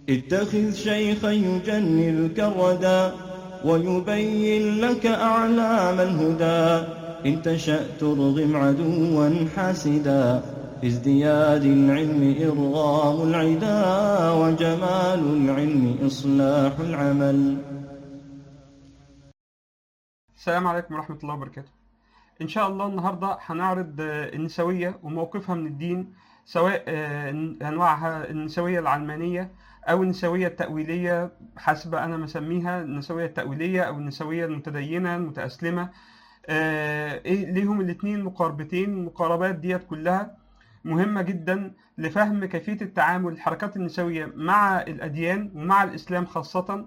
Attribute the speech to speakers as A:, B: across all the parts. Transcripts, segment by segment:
A: اتخذ شيخا يجنلك الردى ويبين لك أعلام الهدى إن تشأ ترغم عدوا حاسدا في ازدياد العلم إرغام العدا وجمال العلم إصلاح العمل
B: السلام عليكم ورحمة الله وبركاته إن شاء الله النهاردة هنعرض آه، النسوية وموقفها من الدين سواء آه، أنواعها النسوية العلمانية أو النسوية التأويلية حسب أنا مسميها النسوية التأويلية أو النسوية المتدينة المتأسلمة آه، إيه ليهم الاتنين مقاربتين المقاربات ديت كلها مهمة جدا لفهم كيفية التعامل الحركات النسوية مع الأديان ومع الإسلام خاصة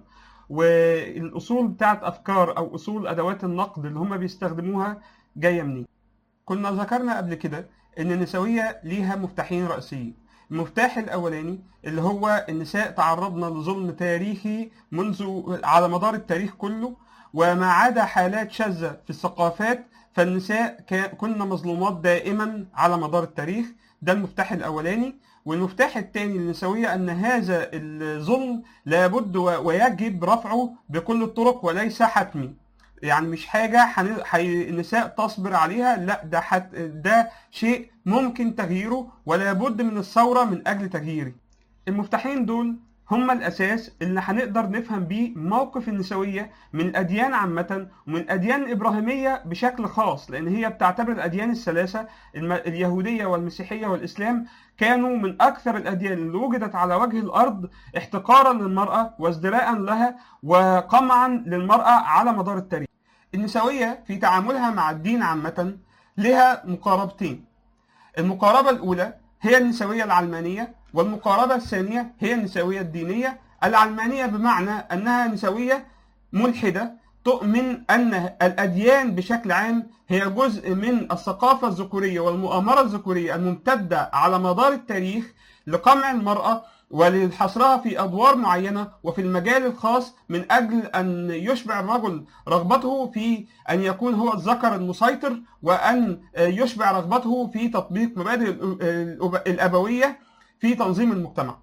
B: والاصول بتاعت افكار او اصول ادوات النقد اللي هم بيستخدموها جايه منين كنا ذكرنا قبل كده ان النسويه ليها مفتاحين رئيسيين المفتاح الاولاني اللي هو النساء تعرضنا لظلم تاريخي منذ على مدار التاريخ كله وما عدا حالات شاذه في الثقافات فالنساء كا- كنا مظلومات دائما على مدار التاريخ ده المفتاح الاولاني والمفتاح الثاني للنسويه ان هذا الظلم لابد و- ويجب رفعه بكل الطرق وليس حتمي يعني مش حاجة حن... حي... النساء تصبر عليها لا ده حت... ده شيء ممكن تغييره ولا بد من الثورة من أجل تغييره المفتاحين دول هما الأساس اللي هنقدر نفهم بيه موقف النسوية من الأديان عامة ومن الأديان الإبراهيمية بشكل خاص لأن هي بتعتبر الأديان الثلاثة الم... اليهودية والمسيحية والإسلام كانوا من أكثر الأديان اللي وجدت على وجه الأرض احتقارا للمرأة وازدراء لها وقمعا للمرأة على مدار التاريخ النسوية في تعاملها مع الدين عامة لها مقاربتين المقاربة الأولى هي النسوية العلمانية والمقاربة الثانية هي النسوية الدينية العلمانية بمعنى أنها نسوية ملحدة تؤمن أن الأديان بشكل عام هي جزء من الثقافة الذكورية والمؤامرة الذكورية الممتدة على مدار التاريخ لقمع المرأة ولحصرها في أدوار معينة وفي المجال الخاص من أجل أن يشبع الرجل رغبته في أن يكون هو الذكر المسيطر وأن يشبع رغبته في تطبيق مبادئ الأب- الأبوية في تنظيم المجتمع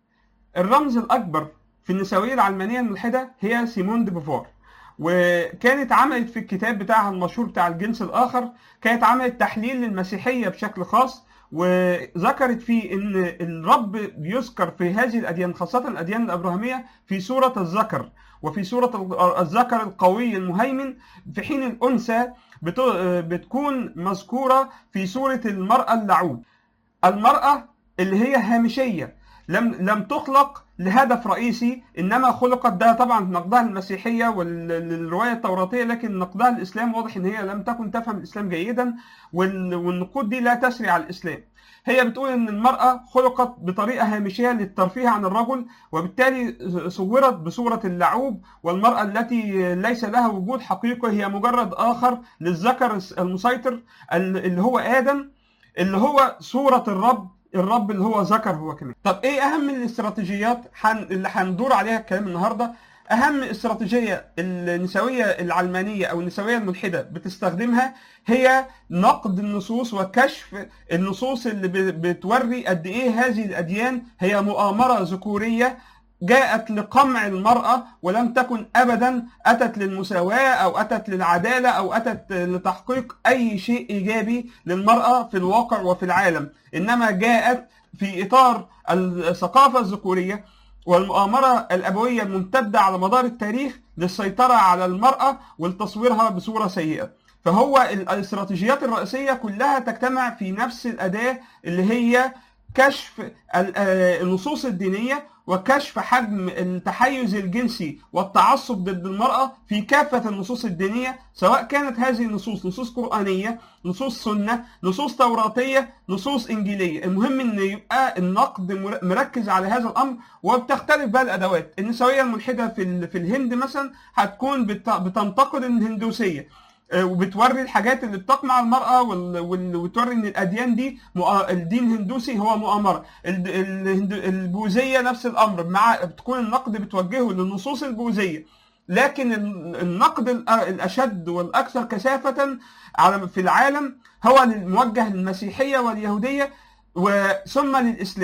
B: الرمز الأكبر في النسوية العلمانية الملحدة هي سيمون دي بوفوار وكانت عملت في الكتاب بتاعها المشهور بتاع الجنس الآخر كانت عملت تحليل للمسيحية بشكل خاص وذكرت فيه ان الرب بيذكر في هذه الاديان خاصه الاديان الابراهيميه في سوره الذكر وفي سوره الذكر القوي المهيمن في حين الانثى بت- بتكون مذكوره في سوره المراه اللعوب المراه اللي هي هامشيه لم لم تخلق لهدف رئيسي انما خلقت ده طبعا نقدها المسيحيه والروايه التوراتيه لكن نقدها الاسلام واضح ان هي لم تكن تفهم الاسلام جيدا وال- والنقود دي لا تسري على الاسلام هي بتقول ان المراه خلقت بطريقه هامشيه للترفيه عن الرجل وبالتالي صورت بصوره اللعوب والمراه التي ليس لها وجود حقيقي هي مجرد اخر للذكر المسيطر اللي هو ادم اللي هو صوره الرب الرب اللي هو ذكر هو كمان طب ايه اهم الاستراتيجيات حن... اللي هندور عليها الكلام النهارده اهم استراتيجيه النسويه العلمانيه او النسويه الملحده بتستخدمها هي نقد النصوص وكشف النصوص اللي ب- بتوري قد ايه هذه الاديان هي مؤامره ذكوريه جاءت لقمع المرأة ولم تكن أبدا أتت للمساواة أو أتت للعدالة أو أتت لتحقيق أي شيء إيجابي للمرأة في الواقع وفي العالم إنما جاءت في إطار الثقافة الذكورية والمؤامرة الأبوية الممتدة على مدار التاريخ للسيطرة على المرأة ولتصويرها بصورة سيئة فهو الاستراتيجيات الرئيسية كلها تجتمع في نفس الأداة اللي هي كشف ال- آه، النصوص الدينية وكشف حجم التحيز الجنسي والتعصب ضد المرأة في كافة النصوص الدينية سواء كانت هذه النصوص نصوص قرآنية نصوص سنة نصوص توراتية نصوص إنجيلية المهم أن يبقى النقد مر- مركز على هذا الأمر وبتختلف بقى الأدوات النسوية الملحدة في, ال- في الهند مثلا هتكون بت- بتنتقد الهندوسية آه، وبتوري الحاجات اللي بتقمع المرأة وال- وال- وتوري ان الاديان دي مؤ- الدين الهندوسي هو مؤامرة الد- الهند- البوذية نفس الامر مع بتكون النقد بتوجهه للنصوص البوذية لكن ال- النقد الأ- الاشد والاكثر كثافة على في العالم هو موجه للمسيحية واليهودية وثم للاسلام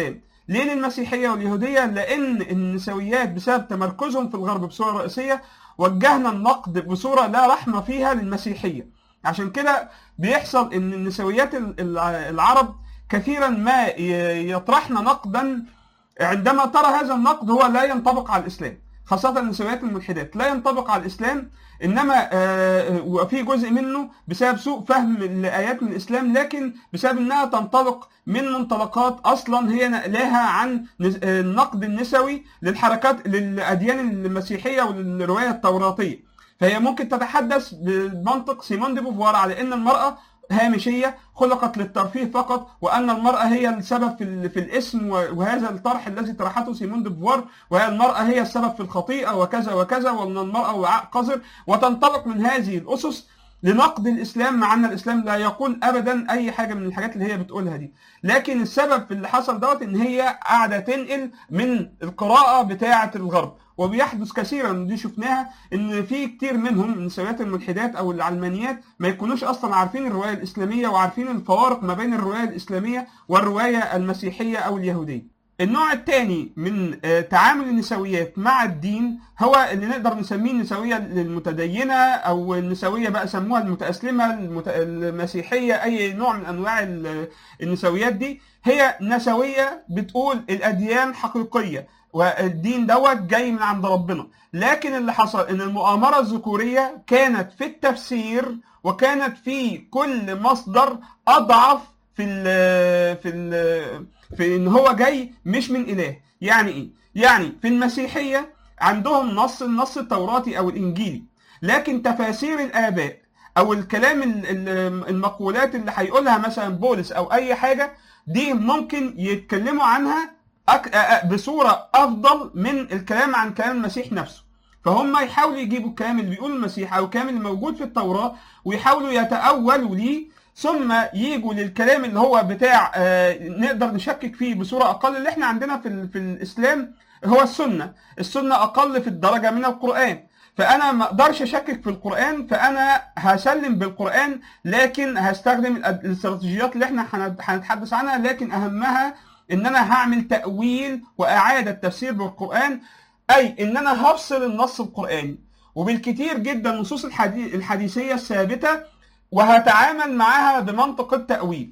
B: ليه للمسيحيه واليهوديه لان النسويات بسبب تمركزهم في الغرب بصوره رئيسيه وجهنا النقد بصوره لا رحمه فيها للمسيحيه عشان كده بيحصل ان النسويات ال- ال- العرب كثيرا ما ي- يطرحن نقدا عندما ترى هذا النقد هو لا ينطبق على الاسلام خاصة النسويات الملحدات لا ينطبق على الإسلام إنما آه، وفي جزء منه بسبب سوء فهم لآيات من الإسلام لكن بسبب إنها تنطلق من منطلقات أصلا هي نقلاها عن نس- آه، النقد النسوي للحركات للأديان المسيحية وللرواية التوراتية فهي ممكن تتحدث بمنطق سيمون دي بوفوار على ان المراه هامشيه خلقت للترفيه فقط وان المراه هي السبب في, ال- في الاسم و- وهذا الطرح الذي طرحته سيمون دي بوفوار وهي المراه هي السبب في الخطيئه وكذا وكذا وان المراه وعاء قذر وتنطلق من هذه الاسس لنقد الاسلام مع ان الاسلام لا يقول ابدا اي حاجه من الحاجات اللي هي بتقولها دي لكن السبب في اللي حصل دوت ان هي قاعده تنقل من القراءه بتاعه الغرب وبيحدث كثيرا ودي شفناها ان في كتير منهم من سويات الملحدات او العلمانيات ما يكونوش اصلا عارفين الروايه الاسلاميه وعارفين الفوارق ما بين الروايه الاسلاميه والروايه المسيحيه او اليهوديه. النوع الثاني من آه، تعامل النسويات مع الدين هو اللي نقدر نسميه النسويه المتدينه او النسويه بقى سموها المتاسلمه المت... المسيحيه اي نوع من انواع ال- النسويات دي هي نسويه بتقول الاديان حقيقيه والدين دوت جاي من عند ربنا لكن اللي حصل ان المؤامره الذكوريه كانت في التفسير وكانت في كل مصدر اضعف في ال في ال في ان هو جاي مش من اله يعني ايه يعني في المسيحيه عندهم نص النص التوراتي او الانجيلي لكن تفاسير الاباء او الكلام ال- ال- المقولات اللي هيقولها مثلا بولس او اي حاجه دي ممكن يتكلموا عنها أك... أ- أ- بصوره افضل من الكلام عن كلام المسيح نفسه فهم يحاولوا يجيبوا الكلام اللي بيقوله المسيح او الكلام اللي موجود في التوراه ويحاولوا يتاولوا ليه ثم يجوا للكلام اللي هو بتاع آه، نقدر نشكك فيه بصوره اقل اللي احنا عندنا في, ال- في الاسلام هو السنه السنه اقل في الدرجه من القران فانا ما اقدرش اشكك في القران فانا هسلم بالقران لكن هستخدم الأد- الاستراتيجيات اللي احنا هنت- هنتحدث عنها لكن اهمها ان انا هعمل تاويل واعاده تفسير بالقران اي ان انا هفصل النص القراني وبالكثير جدا النصوص الحدي- الحديثيه الثابته وهتعامل معاها بمنطق التاويل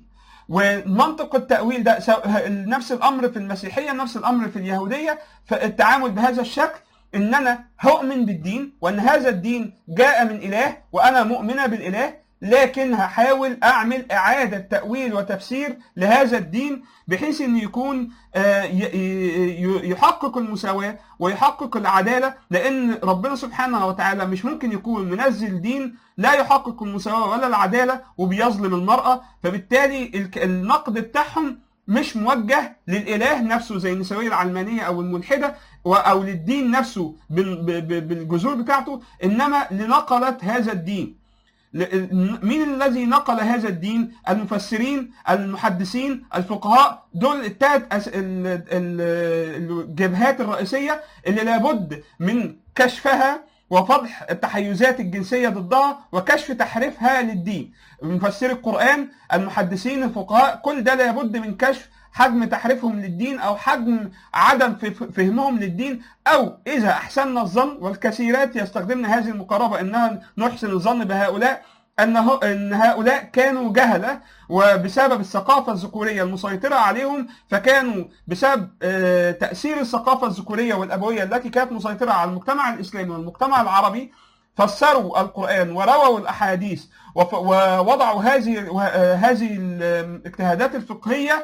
B: ومنطق التاويل ده سو- نفس الامر في المسيحيه نفس الامر في اليهوديه فالتعامل بهذا الشكل ان انا هؤمن بالدين وان هذا الدين جاء من اله وانا مؤمنه بالاله لكن هحاول اعمل اعاده تاويل وتفسير لهذا الدين بحيث ان يكون آه، ي- ي- يحقق المساواه ويحقق العداله لان ربنا سبحانه وتعالى مش ممكن يكون منزل دين لا يحقق المساواه ولا العداله وبيظلم المراه فبالتالي الك- النقد بتاعهم مش موجه للاله نفسه زي النسويه العلمانيه او الملحده و- او للدين نفسه بال- ب- ب- بالجذور بتاعته انما لنقلت هذا الدين ل- مين الذي نقل هذا الدين؟ المفسرين، المحدثين، الفقهاء، دول الثلاث أس- ال- ال- الجبهات الرئيسيه اللي لابد من كشفها وفضح التحيزات الجنسيه ضدها وكشف تحريفها للدين. مفسري القران، المحدثين، الفقهاء، كل ده لابد من كشف حجم تحريفهم للدين او حجم عدم ف- فهمهم للدين او اذا احسننا الظن والكثيرات يستخدمن هذه المقاربه انها نحسن الظن بهؤلاء ان هو- ان هؤلاء كانوا جهله وبسبب الثقافه الذكوريه المسيطره عليهم فكانوا بسبب آه، تاثير الثقافه الذكوريه والابويه التي كانت مسيطره على المجتمع الاسلامي والمجتمع العربي فسروا القرآن ورووا الأحاديث وف- ووضعوا هذه وه- هذه الاجتهادات الفقهية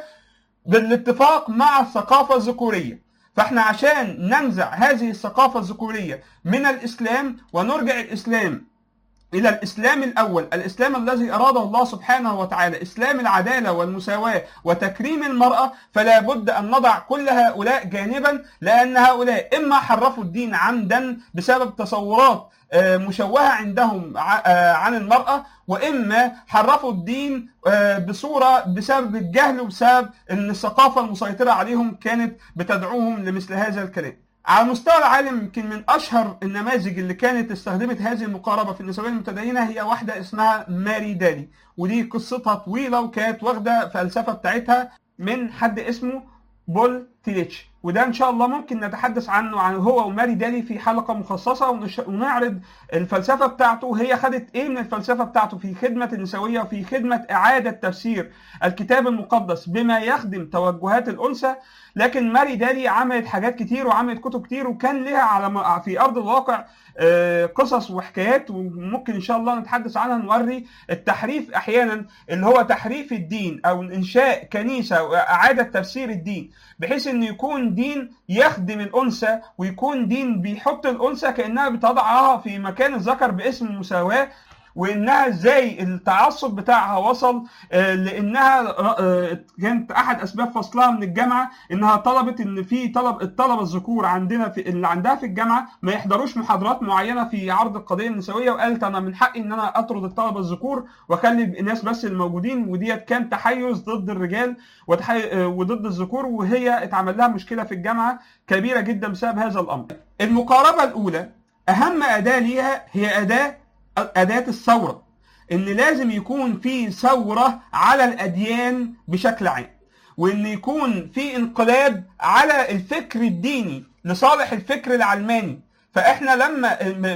B: بالاتفاق مع الثقافة الذكورية فاحنا عشان ننزع هذه الثقافة الذكورية من الإسلام ونرجع الإسلام إلى الإسلام الأول الإسلام الذي أراده الله سبحانه وتعالى إسلام العدالة والمساواة وتكريم المرأة فلا بد أن نضع كل هؤلاء جانبا لأن هؤلاء إما حرفوا الدين عمدا بسبب تصورات آه، مشوهة عندهم ع- آه، عن المرأة وإما حرفوا الدين آه، بصورة بسبب الجهل وبسبب أن الثقافة المسيطرة عليهم كانت بتدعوهم لمثل هذا الكلام على مستوى العالم يمكن من اشهر النماذج اللي كانت استخدمت هذه المقاربه في النسويه المتدينه هي واحده اسمها ماري دالي ودي قصتها طويله وكانت واخده فلسفه بتاعتها من حد اسمه بول تيليتش وده ان شاء الله ممكن نتحدث عنه عن هو وماري دالي في حلقه مخصصه ونش... ونعرض الفلسفه بتاعته هي خدت ايه من الفلسفه بتاعته في خدمه النسويه وفي خدمه اعاده تفسير الكتاب المقدس بما يخدم توجهات الانثى لكن ماري دالي عملت حاجات كتير وعملت كتب كتير وكان لها على في ارض الواقع قصص وحكايات وممكن ان شاء الله نتحدث عنها نوري التحريف احيانا اللي هو تحريف الدين او انشاء كنيسه واعاده تفسير الدين بحيث انه يكون دين يخدم الانثى ويكون دين بيحط الانثى كانها بتضعها في مكان الذكر باسم المساواه وانها ازاي التعصب بتاعها وصل لانها كانت احد اسباب فصلها من الجامعه انها طلبت ان في طلب الطلبه الذكور عندنا في اللي عندها في الجامعه ما يحضروش محاضرات معينه في عرض القضيه النسويه وقالت انا من حقي ان انا اطرد الطلبه الذكور واخلي الناس بس الموجودين وديت كان تحيز ضد الرجال وتحي... وضد الذكور وهي اتعمل لها مشكله في الجامعه كبيره جدا بسبب هذا الامر. المقاربه الاولى اهم اداه ليها هي اداه أداة الثورة إن لازم يكون في ثورة على الأديان بشكل عام وإن يكون في انقلاب على الفكر الديني لصالح الفكر العلماني فإحنا لما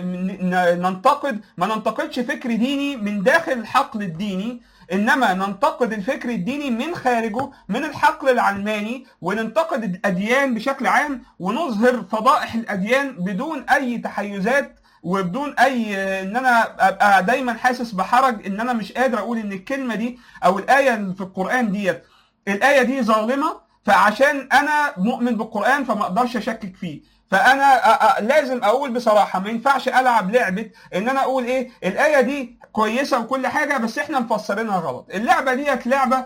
B: ننتقد ما ننتقدش فكر ديني من داخل الحقل الديني انما ننتقد الفكر الديني من خارجه من الحقل العلماني وننتقد الاديان بشكل عام ونظهر فضائح الاديان بدون اي تحيزات وبدون اي ان انا ابقى دايما حاسس بحرج ان انا مش قادر اقول ان الكلمه دي او الايه اللي في القران ديت الايه دي ظالمه فعشان انا مؤمن بالقران فما اقدرش اشكك فيه فانا لازم اقول بصراحه ما ينفعش العب لعبه ان انا اقول ايه الايه دي كويسه وكل حاجه بس احنا مفسرينها غلط اللعبه ديت لعبه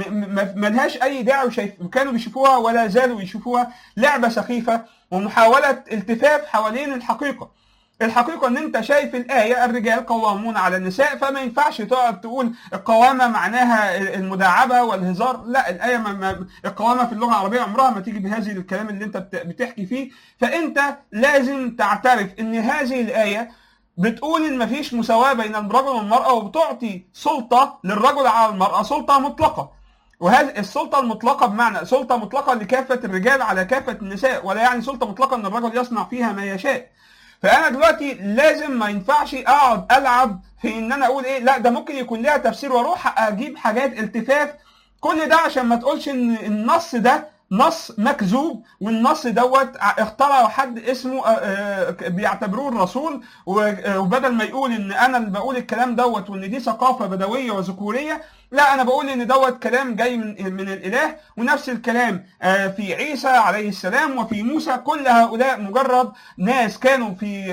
B: ملهاش اي داعي وشايف كانوا بيشوفوها ولا زالوا يشوفوها لعبه سخيفه ومحاوله التفاف حوالين الحقيقه الحقيقة ان انت شايف الآية الرجال قوامون على النساء فما ينفعش تقعد تقول القوامة معناها المداعبة والهزار لا الآية ما ما القوامة في اللغة العربية عمرها ما تيجي بهذه الكلام اللي انت بتحكي فيه فانت لازم تعترف ان هذه الآية بتقول ان مفيش مساواة بين الرجل والمرأة وبتعطي سلطة للرجل على المرأة سلطة مطلقة وهذه السلطة المطلقة بمعنى سلطة مطلقة لكافة الرجال على كافة النساء ولا يعني سلطة مطلقة ان الرجل يصنع فيها ما يشاء فانا دلوقتي لازم ما ينفعش اقعد العب في ان انا اقول ايه لا ده ممكن يكون لها تفسير واروح اجيب حاجات التفاف كل ده عشان ما تقولش ان النص ده نص مكذوب والنص دوت اخترعه حد اسمه بيعتبروه الرسول وبدل ما يقول ان انا اللي بقول الكلام دوت وان دي ثقافه بدويه وذكوريه لا انا بقول ان دوت كلام جاي من من الاله ونفس الكلام في عيسى عليه السلام وفي موسى كل هؤلاء مجرد ناس كانوا في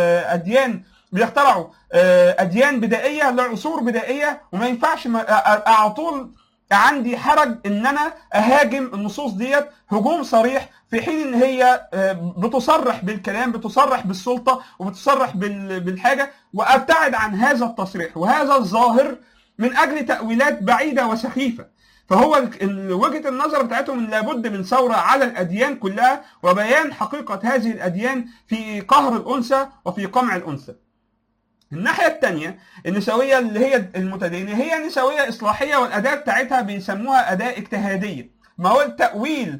B: اديان بيخترعوا اديان بدائيه لعصور بدائيه وما ينفعش على طول عندي حرج ان انا اهاجم النصوص ديت هجوم صريح في حين ان هي بتصرح بالكلام بتصرح بالسلطه وبتصرح بالحاجه وابتعد عن هذا التصريح وهذا الظاهر من اجل تاويلات بعيده وسخيفه فهو وجهه النظر بتاعتهم ان لابد من ثوره على الاديان كلها وبيان حقيقه هذه الاديان في قهر الانثى وفي قمع الانثى الناحية الثانية النسوية اللي هي المتدينة هي نسوية إصلاحية والأداة بتاعتها بيسموها أداة اجتهادية ما هو التأويل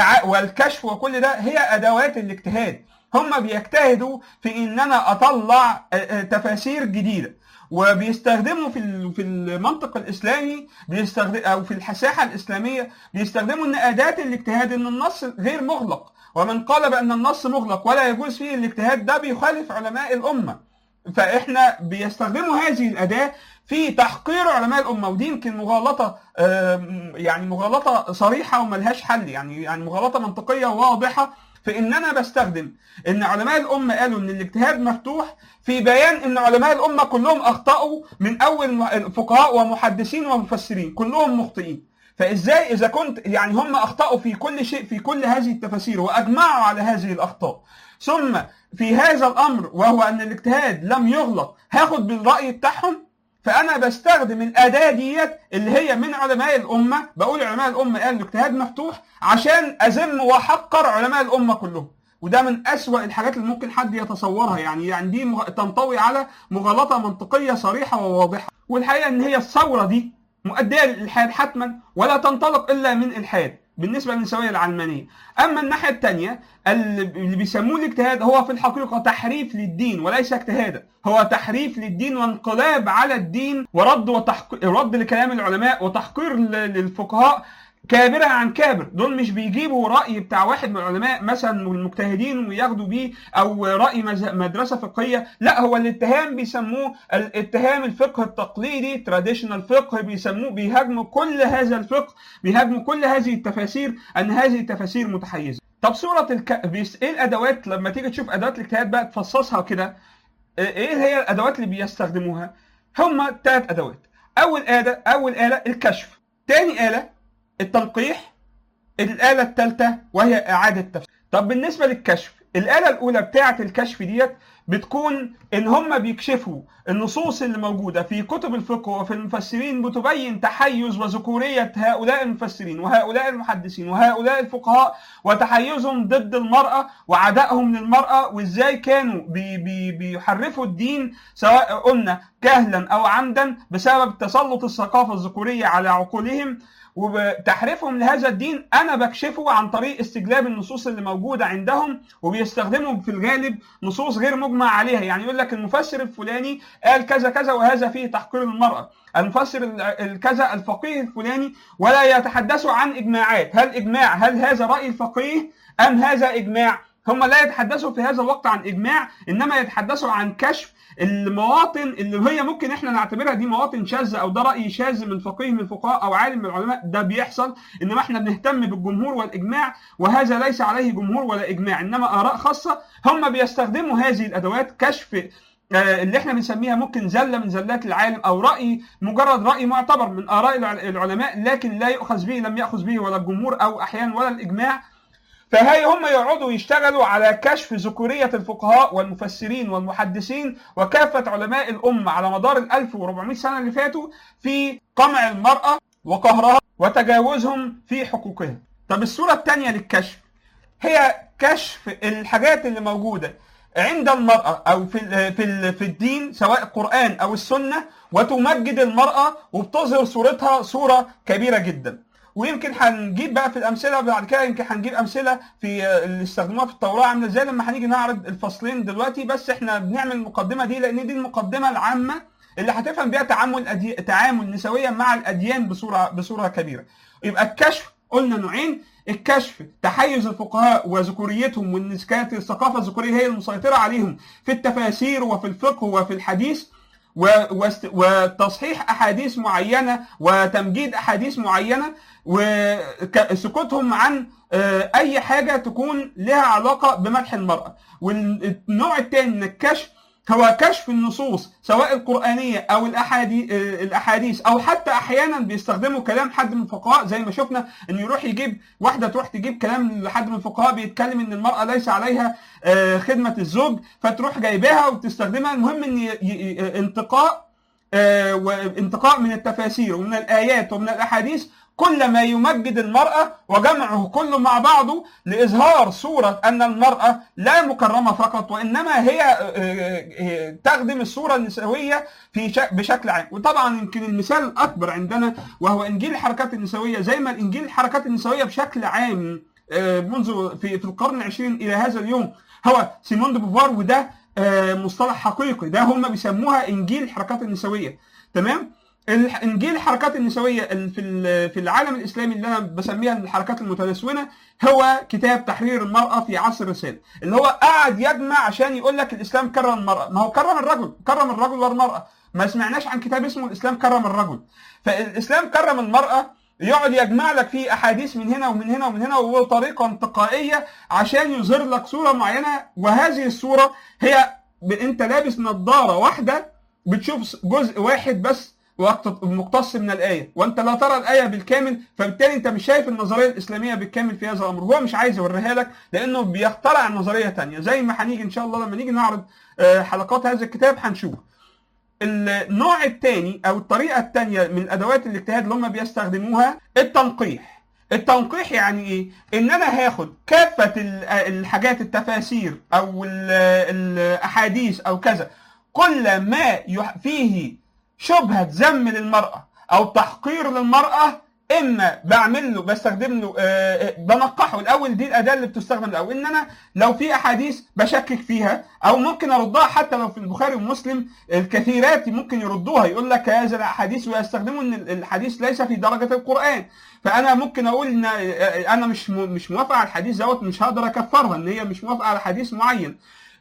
B: والكشف وكل ده هي أدوات الاجتهاد هم بيجتهدوا في إن أنا أطلع تفاسير جديدة وبيستخدموا في في المنطق الاسلامي بيستخدم او في الساحه الاسلاميه بيستخدموا ان اداه الاجتهاد ان النص غير مغلق ومن قال بان النص مغلق ولا يجوز فيه الاجتهاد ده بيخالف علماء الامه فاحنا بيستخدموا هذه الاداه في تحقير علماء الامه ودي يمكن مغالطه يعني مغالطه صريحه وملهاش حل يعني يعني مغالطه منطقيه واضحه في ان انا بستخدم ان علماء الامه قالوا ان الاجتهاد مفتوح في بيان ان علماء الامه كلهم اخطاوا من اول فقهاء ومحدثين ومفسرين كلهم مخطئين فازاي اذا كنت يعني هم اخطاوا في كل شيء في كل هذه التفاسير واجمعوا على هذه الاخطاء ثم في هذا الامر وهو ان الاجتهاد لم يغلق هاخد بالراي بتاعهم فانا بستخدم الاداه ديت اللي هي من علماء الامه بقول علماء الامه قالوا الاجتهاد مفتوح عشان اذم واحقر علماء الامه كلهم وده من أسوأ الحاجات اللي ممكن حد يتصورها يعني يعني دي مغ... تنطوي على مغالطه منطقيه صريحه وواضحه والحقيقه ان هي الثوره دي مؤديه للالحاد حتما ولا تنطلق الا من الحاد بالنسبه للنسويه العلمانيه اما الناحيه الثانيه اللي بيسموه الاجتهاد هو في الحقيقه تحريف للدين وليس اجتهادا هو تحريف للدين وانقلاب على الدين ورد وتحق... رد لكلام العلماء وتحقير للفقهاء كابرة عن كابر دول مش بيجيبوا رأي بتاع واحد من العلماء مثلا والمجتهدين وياخدوا بيه أو رأي مدرسة فقهية لا هو الاتهام بيسموه الاتهام الفقه التقليدي تراديشنال فقه بيسموه بيهاجموا كل هذا الفقه بيهاجموا كل هذه التفاسير أن هذه التفاسير متحيزة طب صورة الك... بيس... ايه الأدوات لما تيجي تشوف أدوات الاجتهاد بقى تفصصها كده ايه هي الأدوات اللي بيستخدموها هما ثلاث أدوات أول آلة أول آلة الكشف تاني آلة التنقيح الآلة الثالثة وهي إعادة تفسير طب بالنسبة للكشف الآلة الأولى بتاعة الكشف ديت بتكون إن هم بيكشفوا النصوص اللي موجودة في كتب الفقه وفي المفسرين بتبين تحيز وذكورية هؤلاء المفسرين وهؤلاء المحدثين وهؤلاء الفقهاء وتحيزهم ضد المرأة وعدائهم للمرأة وإزاي كانوا بي بي بيحرفوا الدين سواء قلنا جهلا أو عمدا بسبب تسلط الثقافة الذكورية على عقولهم وتحريفهم لهذا الدين انا بكشفه عن طريق استجلاب النصوص اللي موجوده عندهم وبيستخدموا في الغالب نصوص غير مجمع عليها يعني يقول لك المفسر الفلاني قال كذا كذا وهذا فيه تحقير المراه المفسر الكذا الفقيه الفلاني ولا يتحدثوا عن اجماعات هل اجماع هل هذا راي الفقيه ام هذا اجماع هم لا يتحدثوا في هذا الوقت عن اجماع انما يتحدثوا عن كشف المواطن اللي هي ممكن احنا نعتبرها دي مواطن شاذه او ده راي شاذ من فقيه من الفقهاء او عالم من العلماء ده بيحصل انما احنا بنهتم بالجمهور والاجماع وهذا ليس عليه جمهور ولا اجماع انما اراء خاصه هم بيستخدموا هذه الادوات كشف اللي احنا بنسميها ممكن زله من زلات العالم او راي مجرد راي معتبر من اراء العلماء لكن لا يؤخذ به لم ياخذ به ولا الجمهور او احيانا ولا الاجماع فهي هم يقعدوا يشتغلوا على كشف ذكورية الفقهاء والمفسرين والمحدثين وكافة علماء الأمة على مدار ال 1400 سنة اللي فاتوا في قمع المرأة وقهرها وتجاوزهم في حقوقها. طب الصورة الثانية للكشف هي كشف الحاجات اللي موجودة عند المرأة أو في في في الدين سواء القرآن أو السنة وتمجد المرأة وبتظهر صورتها صورة كبيرة جدا. ويمكن هنجيب بقى في الامثله بعد كده يمكن هنجيب امثله في اللي استخدموها في التوراه عامله ازاي لما هنيجي نعرض الفصلين دلوقتي بس احنا بنعمل المقدمه دي لان دي المقدمه العامه اللي هتفهم بيها تعامل أدي... تعامل نسويا مع الاديان بصوره بصوره كبيره يبقى الكشف قلنا نوعين الكشف تحيز الفقهاء وذكوريتهم وان كانت الثقافه الذكوريه هي المسيطره عليهم في التفاسير وفي الفقه وفي الحديث وتصحيح احاديث معينه وتمجيد احاديث معينه وسكوتهم عن اي حاجه تكون لها علاقه بمدح المراه والنوع الثاني من الكشف هو كشف النصوص سواء القرآنية أو الأحاديث الأحاديث أو حتى أحيانا بيستخدموا كلام حد من الفقهاء زي ما شفنا إنه يروح يجيب واحدة تروح تجيب كلام لحد من الفقهاء بيتكلم إن المرأة ليس عليها خدمة الزوج فتروح جايباها وتستخدمها المهم إن انتقاء وانتقاء من التفاسير ومن الآيات ومن الأحاديث كل ما يمجد المرأة وجمعه كله مع بعضه لإظهار صورة أن المرأة لا مكرمة فقط وإنما هي تخدم الصورة النسوية في بشكل عام وطبعا يمكن المثال الأكبر عندنا وهو إنجيل الحركات النسوية زي ما الإنجيل الحركات النسوية بشكل عام منذ في, في القرن العشرين إلى هذا اليوم هو سيمون دي بوفار وده مصطلح حقيقي ده هم بيسموها إنجيل الحركات النسوية تمام؟ الانجيل الحركات النسويه في في العالم الاسلامي اللي انا بسميها الحركات المتنسونه هو كتاب تحرير المراه في عصر الرساله اللي هو قاعد يجمع عشان يقول لك الاسلام كرم المراه ما هو كرم الرجل كرم الرجل والمراه ما سمعناش عن كتاب اسمه الاسلام كرم الرجل فالاسلام كرم المراه يقعد يجمع لك فيه احاديث من هنا ومن هنا ومن هنا وطريقه انتقائيه عشان يظهر لك صوره معينه وهذه الصوره هي انت لابس نظاره واحده بتشوف جزء واحد بس مقتص من الآية وأنت لا ترى الآية بالكامل فبالتالي أنت مش شايف النظرية الإسلامية بالكامل في هذا الأمر هو مش عايز يوريها لك لأنه بيخترع نظرية تانية زي ما هنيجي إن شاء الله لما نيجي نعرض حلقات هذا الكتاب هنشوف النوع الثاني أو الطريقة الثانية من أدوات الاجتهاد اللي هم بيستخدموها التنقيح التنقيح يعني ايه؟ ان انا هاخد كافة الحاجات التفاسير او الاحاديث او كذا كل ما فيه شبهة ذم للمرأة أو تحقير للمرأة اما بعمل له بستخدم له آه، آه، بنقحه الاول دي الاداه اللي بتستخدم الاول ان انا لو في احاديث بشكك فيها او ممكن اردها حتى لو في البخاري ومسلم الكثيرات ممكن يردوها يقول لك هذا الاحاديث ويستخدموا ان الحديث ليس في درجه القران فانا ممكن اقول ان آه، انا مش م- مش موافق على الحديث دوت مش هقدر اكفرها ان هي مش موافقه على حديث معين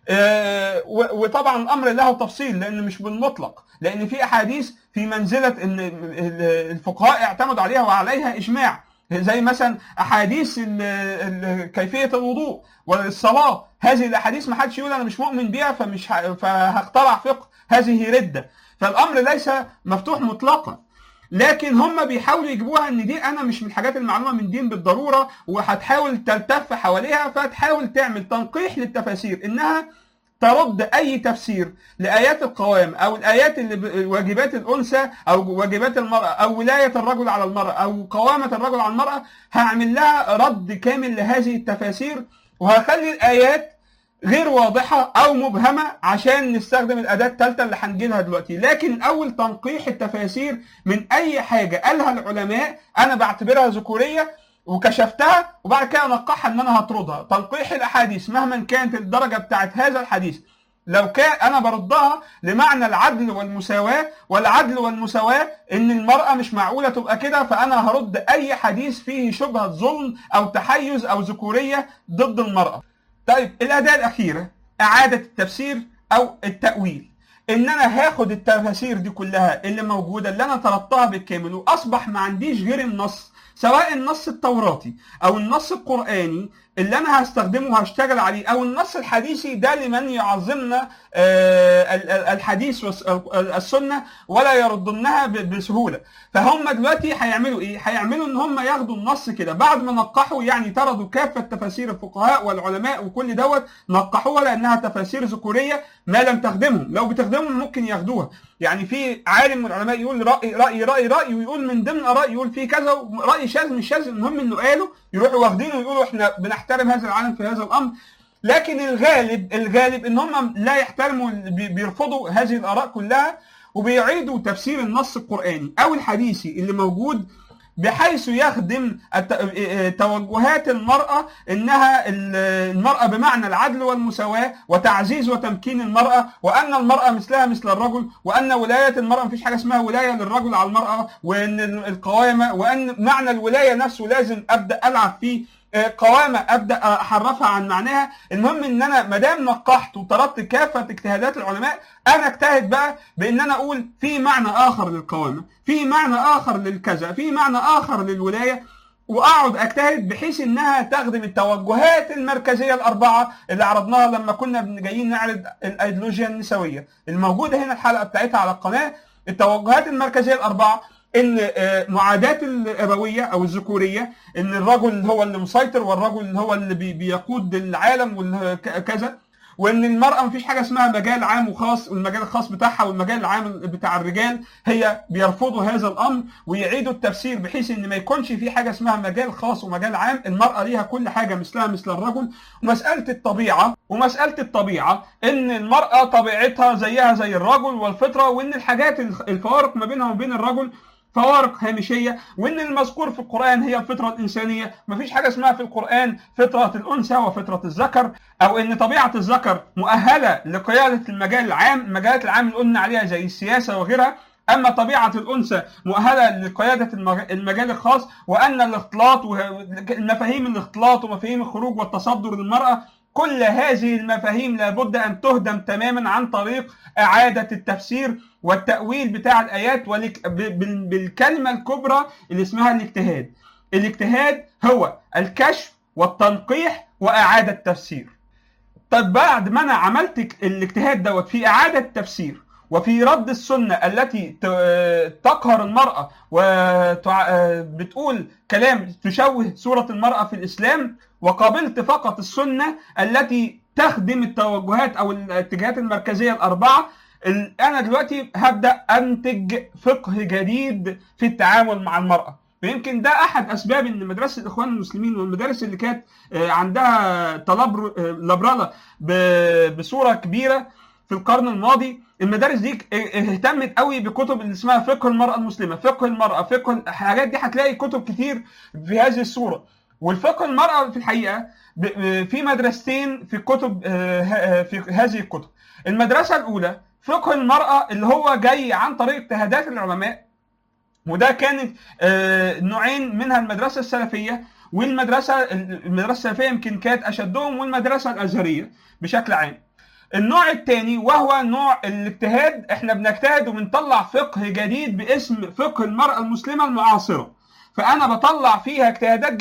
B: آه، و- وطبعا الامر له تفصيل لان مش بالمطلق لان في احاديث في منزله ان ال- الفقهاء اعتمدوا عليها وعليها اجماع زي مثلا احاديث ال- ال- كيفيه الوضوء والصلاه هذه الاحاديث ما حدش يقول انا مش مؤمن بيها فمش ه- فهخترع فقه هذه رده فالامر ليس مفتوح مطلقا لكن هم بيحاولوا يجيبوها ان دي انا مش من الحاجات المعلومه من دين بالضروره وهتحاول تلتف حواليها فتحاول تعمل تنقيح للتفاسير انها ترد اي تفسير لايات القوام او الايات اللي ب- واجبات الانثى او واجبات المراه او ولايه الرجل على المراه او قوامه الرجل على المراه هعمل لها رد كامل لهذه التفاسير وهخلي الايات غير واضحة أو مبهمة عشان نستخدم الأداة الثالثة اللي هنجيلها دلوقتي، لكن الأول تنقيح التفاسير من أي حاجة قالها العلماء أنا بعتبرها ذكورية وكشفتها وبعد كده انقحها ان انا هطردها، تنقيح الاحاديث مهما كانت الدرجة بتاعت هذا الحديث لو كان انا بردها لمعنى العدل والمساواة والعدل والمساواة ان المرأة مش معقولة تبقى كده فانا هرد اي حديث فيه شبهة ظلم او تحيز او ذكورية ضد المرأة. طيب الأداة الأخيرة إعادة التفسير أو التأويل إن أنا هاخد التفاسير دي كلها اللي موجودة اللي أنا طلبتها بالكامل وأصبح ما عنديش غير النص سواء النص التوراتي أو النص القرآني اللي أنا هستخدمه وهشتغل عليه أو النص الحديثي ده لمن يعظمنا آه، ال- ال- الحديث والسنة ولا يردنها ب- بسهولة فهم دلوقتي هيعملوا ايه؟ هيعملوا ان هم ياخدوا النص كده بعد ما نقحوا يعني طردوا كافه تفاسير الفقهاء والعلماء وكل دوت نقحوها لانها تفاسير ذكوريه ما لم تخدمهم، لو بتخدمهم ممكن ياخدوها، يعني في عالم من العلماء يقول راي راي راي راي ويقول من ضمن اراء يقول في كذا راي شاذ مش شاذ المهم انه قاله يروحوا واخدينه ويقولوا احنا بنحترم هذا العالم في هذا الامر لكن الغالب الغالب ان هم لا يحترموا بي- بيرفضوا هذه الاراء كلها وبيعيدوا تفسير النص القرآني أو الحديثي اللي موجود بحيث يخدم الت- توجهات المرأة إنها ال- المرأة بمعنى العدل والمساواة وتعزيز وتمكين المرأة وأن المرأة مثلها مثل الرجل وأن ولاية المرأة مفيش حاجة اسمها ولاية للرجل على المرأة وأن القوامة وأن معنى الولاية نفسه لازم أبدأ ألعب فيه آه، قوامة ابدا احرفها عن معناها المهم ان انا ما دام نقحت وطردت كافه اجتهادات العلماء انا اجتهد بقى بان انا اقول في معنى اخر للقوامه في معنى اخر للكذا في معنى اخر للولايه واقعد اجتهد بحيث انها تخدم التوجهات المركزيه الاربعه اللي عرضناها لما كنا بن- جايين نعرض الايديولوجيا النسويه الموجوده هنا الحلقه بتاعتها على القناه التوجهات المركزيه الاربعه ان آه، معاداه الابويه او الذكوريه ان الرجل هو اللي مسيطر والرجل هو اللي بي- بيقود العالم وكذا وان المراه مفيش حاجه اسمها مجال عام وخاص والمجال الخاص بتاعها والمجال العام بتاع الرجال هي بيرفضوا هذا الامر ويعيدوا التفسير بحيث ان ما يكونش في حاجه اسمها مجال خاص ومجال عام المراه ليها كل حاجه مثلها مثل الرجل ومساله الطبيعه ومساله الطبيعه ان المراه طبيعتها زيها زي الرجل والفطره وان الحاجات الفوارق ما بينها وبين الرجل فوارق هامشيه وان المذكور في القران هي الفطره الانسانيه مفيش حاجه اسمها في القران فطره الانثى وفطره الذكر او ان طبيعه الذكر مؤهله لقياده المجال العام المجالات العام اللي قلنا عليها زي السياسه وغيرها اما طبيعه الانثى مؤهله لقياده المج- المجال الخاص وان الاختلاط ومفاهيم الاختلاط ومفاهيم الخروج والتصدر للمراه كل هذه المفاهيم لابد ان تهدم تماما عن طريق اعاده التفسير والتاويل بتاع الايات والاك- ب- بال- بالكلمه الكبرى اللي اسمها الاجتهاد. الاجتهاد هو الكشف والتنقيح واعاده التفسير. طب بعد ما انا عملت ك- الاجتهاد دوت في اعاده التفسير وفي رد السنه التي ت- تقهر المراه وبتقول كلام تشوه صوره المراه في الاسلام وقابلت فقط السنه التي تخدم التوجهات او الاتجاهات المركزيه الاربعه ال- انا دلوقتي هبدا انتج فقه جديد في التعامل مع المراه ويمكن ده احد اسباب ان مدرسه الاخوان المسلمين والمدارس اللي كانت آه، عندها تلبر- آه، لبرله ب- بصوره كبيره في القرن الماضي المدارس دي اهتمت قوي بكتب اللي اسمها فقه المراه المسلمه فقه المراه فقه الحاجات دي هتلاقي كتب كتير في هذه الصوره والفقه المراه في الحقيقه في مدرستين في كتب في هذه الكتب المدرسه الاولى فقه المراه اللي هو جاي عن طريق اجتهادات العلماء وده كانت نوعين منها المدرسه السلفيه والمدرسه المدرسه السلفيه يمكن كانت اشدهم والمدرسه الازهريه بشكل عام. النوع الثاني وهو نوع الاجتهاد احنا بنجتهد وبنطلع فقه جديد باسم فقه المراه المسلمه المعاصره. فانا بطلع فيها اجتهادات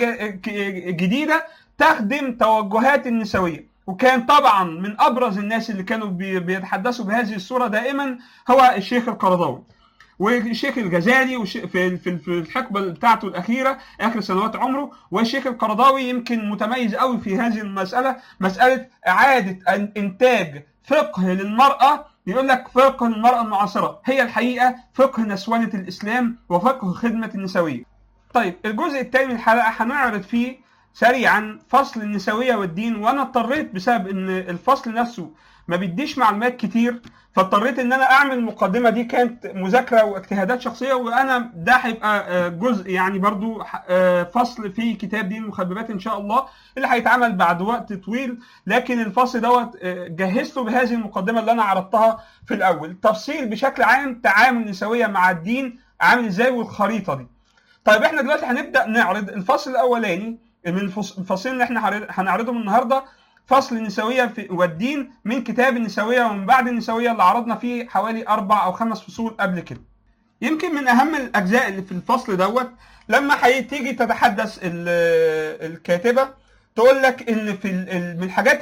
B: جديده تخدم توجهات النسويه. وكان طبعا من ابرز الناس اللي كانوا بيتحدثوا بهذه الصوره دائما هو الشيخ القرضاوي. والشيخ الغزالي في في الحقبه بتاعته الاخيره اخر سنوات عمره والشيخ القرضاوي يمكن متميز قوي في هذه المساله مساله اعاده انتاج فقه للمراه يقول لك فقه المراه المعاصره هي الحقيقه فقه نسوانه الاسلام وفقه خدمه النسويه. طيب الجزء الثاني من الحلقه هنعرض فيه سريعا فصل النسويه والدين وانا اضطريت بسبب ان الفصل نفسه ما بيديش معلومات كتير فاضطريت ان انا اعمل المقدمه دي كانت مذاكره واجتهادات شخصيه وانا ده هيبقى جزء يعني برضو فصل في كتاب دين المخببات ان شاء الله اللي هيتعمل بعد وقت طويل لكن الفصل دوت جهزته بهذه المقدمه اللي انا عرضتها في الاول تفصيل بشكل عام تعامل النسويه مع الدين عامل ازاي والخريطه دي طيب احنا دلوقتي هنبدا نعرض الفصل الاولاني من الفصلين اللي احنا هنعرضهم النهارده فصل النسوية في والدين من كتاب النسوية ومن بعد النسوية اللي عرضنا فيه حوالي أربع أو خمس فصول قبل كده. يمكن من أهم الأجزاء اللي في الفصل دوت لما هتيجي تتحدث الكاتبة تقول لك إن في من الحاجات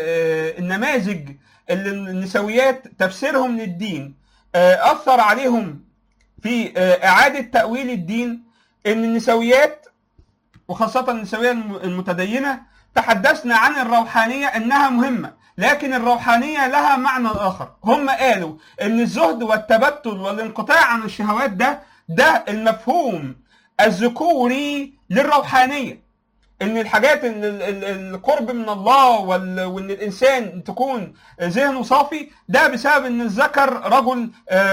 B: النماذج اللي النسويات تفسيرهم للدين أثر عليهم في إعادة تأويل الدين إن النسويات وخاصة النسوية المتدينة تحدثنا عن الروحانية انها مهمة لكن الروحانية لها معنى اخر هم قالوا ان الزهد والتبتل والانقطاع عن الشهوات ده ده المفهوم الذكوري للروحانية ان الحاجات ان القرب من الله وان الانسان تكون ذهنه صافي ده بسبب ان الذكر رجل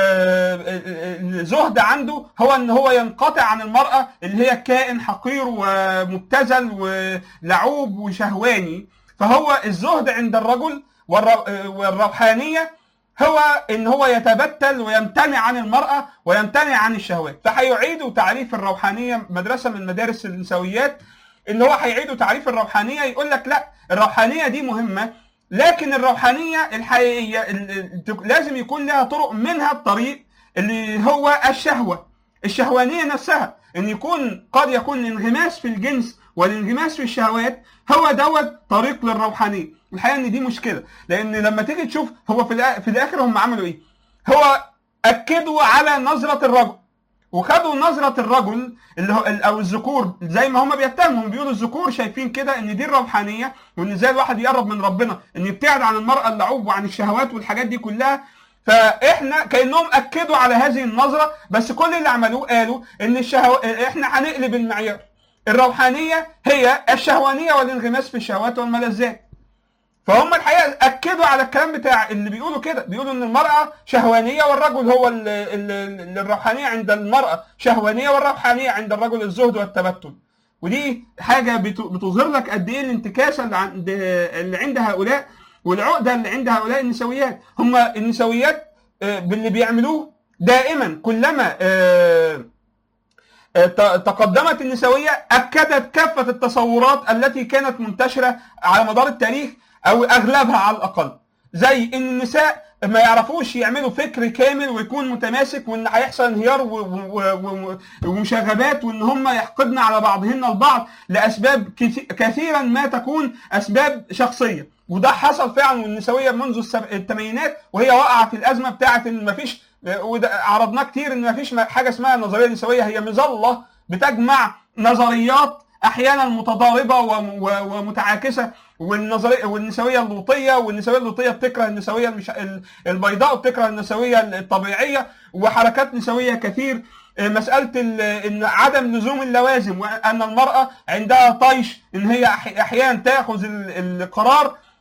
B: زهد عنده هو ان هو ينقطع عن المراه اللي هي كائن حقير ومبتذل ولعوب وشهواني فهو الزهد عند الرجل والروحانيه هو ان هو يتبتل ويمتنع عن المراه ويمتنع عن الشهوات فهيعيدوا تعريف الروحانيه مدرسه من مدارس النسويات ان هو هيعيدوا تعريف الروحانيه يقول لك لا الروحانيه دي مهمه لكن الروحانيه الحقيقيه لازم يكون لها طرق منها الطريق اللي هو الشهوه الشهوانيه نفسها ان يكون قد يكون الانغماس في الجنس والانغماس في الشهوات هو دوت طريق للروحانيه الحقيقه ان دي مشكله لان لما تيجي تشوف هو في في الاخر هم عملوا ايه هو اكدوا على نظره الرجل وخدوا نظرة الرجل اللي هو او الذكور زي ما هم بيتهموا بيقولوا الذكور شايفين كده ان دي الروحانية وان ازاي الواحد يقرب من ربنا ان يبتعد عن المرأة اللعوب وعن الشهوات والحاجات دي كلها فاحنا كانهم اكدوا على هذه النظرة بس كل اللي عملوه قالوا ان الشهو... احنا هنقلب المعيار الروحانية هي الشهوانية والانغماس في الشهوات والملذات فهم الحقيقه اكدوا على الكلام بتاع اللي بيقولوا كده بيقولوا ان المراه شهوانيه والرجل هو ال ال ال الروحانيه عند المراه شهوانيه والروحانيه عند الرجل الزهد والتبتل ودي حاجه بتظهر لك قد ايه الانتكاسه اللي عند اللي عند هؤلاء والعقده اللي عند هؤلاء النسويات هم النسويات باللي بيعملوه دائما كلما تقدمت النسويه اكدت كافه التصورات التي كانت منتشره على مدار التاريخ او اغلبها على الاقل زي ان النساء ما يعرفوش يعملوا فكر كامل ويكون متماسك وان هيحصل انهيار ومشاغبات وان هم يحقدن على بعضهن البعض لاسباب كثيرا ما تكون اسباب شخصيه وده حصل فعلا والنسويه منذ الثمانينات وهي واقعه في الازمه بتاعه ان ما فيش وده عرضناه كتير ان ما فيش حاجه اسمها نظريه نسويه هي مظله بتجمع نظريات احيانا متضاربه ومتعاكسه والنظريه والنسويه اللوطيه والنسويه اللوطيه بتكره النسويه المش... البيضاء وبتكره النسويه الطبيعيه وحركات نسويه كثير مساله ان عدم لزوم اللوازم وان المراه عندها طيش ان هي احيانا تاخذ القرار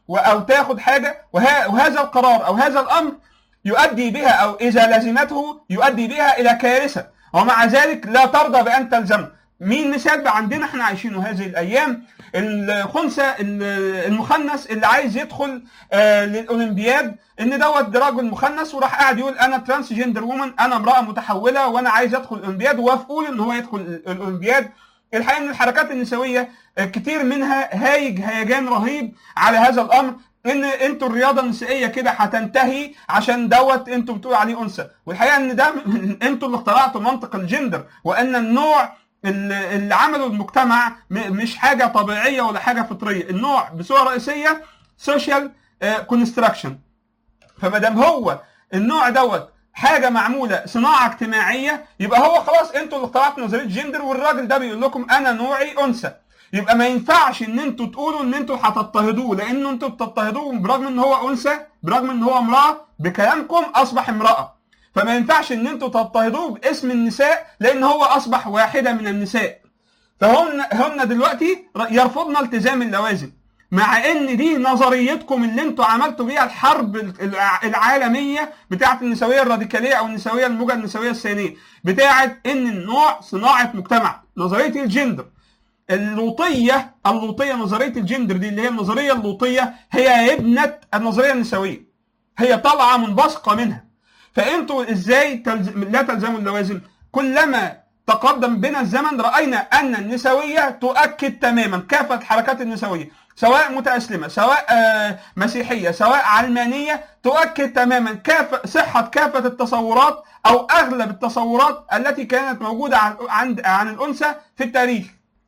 B: و- او تاخد حاجه وه- وهذا القرار او هذا الامر يؤدي بها او اذا لزمته يؤدي بها الى كارثه ومع ذلك لا ترضى بان تلزمه مين مثال بقى عندنا احنا عايشينه هذه الايام الخنثى المخنث اللي عايز يدخل آه، للاولمبياد ان دوت ده راجل مخنث وراح قاعد يقول انا ترانس جندر وومن انا امراه متحوله وانا عايز ادخل الاولمبياد ووافقوا له ان هو يدخل الاولمبياد الحقيقه ان الحركات النسويه آه، كتير منها هايج هيجان رهيب على هذا الامر ان انتوا الرياضه النسائيه كده هتنتهي عشان دوت انتوا بتقولوا عليه انثى والحقيقه ان ده انتوا اللي اخترعتوا منطق الجندر وان النوع اللي اللي عمله المجتمع م- مش حاجه طبيعيه ولا حاجه فطريه النوع بصوره رئيسيه سوشيال كونستراكشن فما دام هو النوع دوت حاجه معموله صناعه اجتماعيه يبقى هو خلاص انتوا اللي اخترعتوا نظريه جندر والراجل ده بيقول لكم انا نوعي انثى يبقى ما ينفعش ان انتوا تقولوا ان انتوا هتضطهدوه لانه انتوا بتضطهدوه برغم ان هو انثى برغم ان هو امراه بكلامكم اصبح امراه فما ينفعش ان انتوا تضطهدوه باسم النساء لان هو اصبح واحده من النساء فهن هن دلوقتي يرفضن التزام اللوازم مع ان دي نظريتكم اللي انتوا عملتوا بيها الحرب الع- العالميه بتاعه النسويه الراديكاليه او النسويه الموجه النسويه الثانيه بتاعه ان النوع صناعه مجتمع نظريه الجندر اللوطيه اللوطيه نظريه الجندر دي اللي هي النظريه اللوطيه هي ابنه النظريه النسويه هي طالعه منبثقه منها فانتوا ازاي تلزم لا تلزموا اللوازم كلما تقدم بنا الزمن راينا ان النسويه تؤكد تماما كافه الحركات النسويه سواء متاسلمه سواء آه، مسيحيه سواء علمانيه تؤكد تماما كافه صحه كافه التصورات او اغلب التصورات التي كانت موجوده عن عند عن الانثى في التاريخ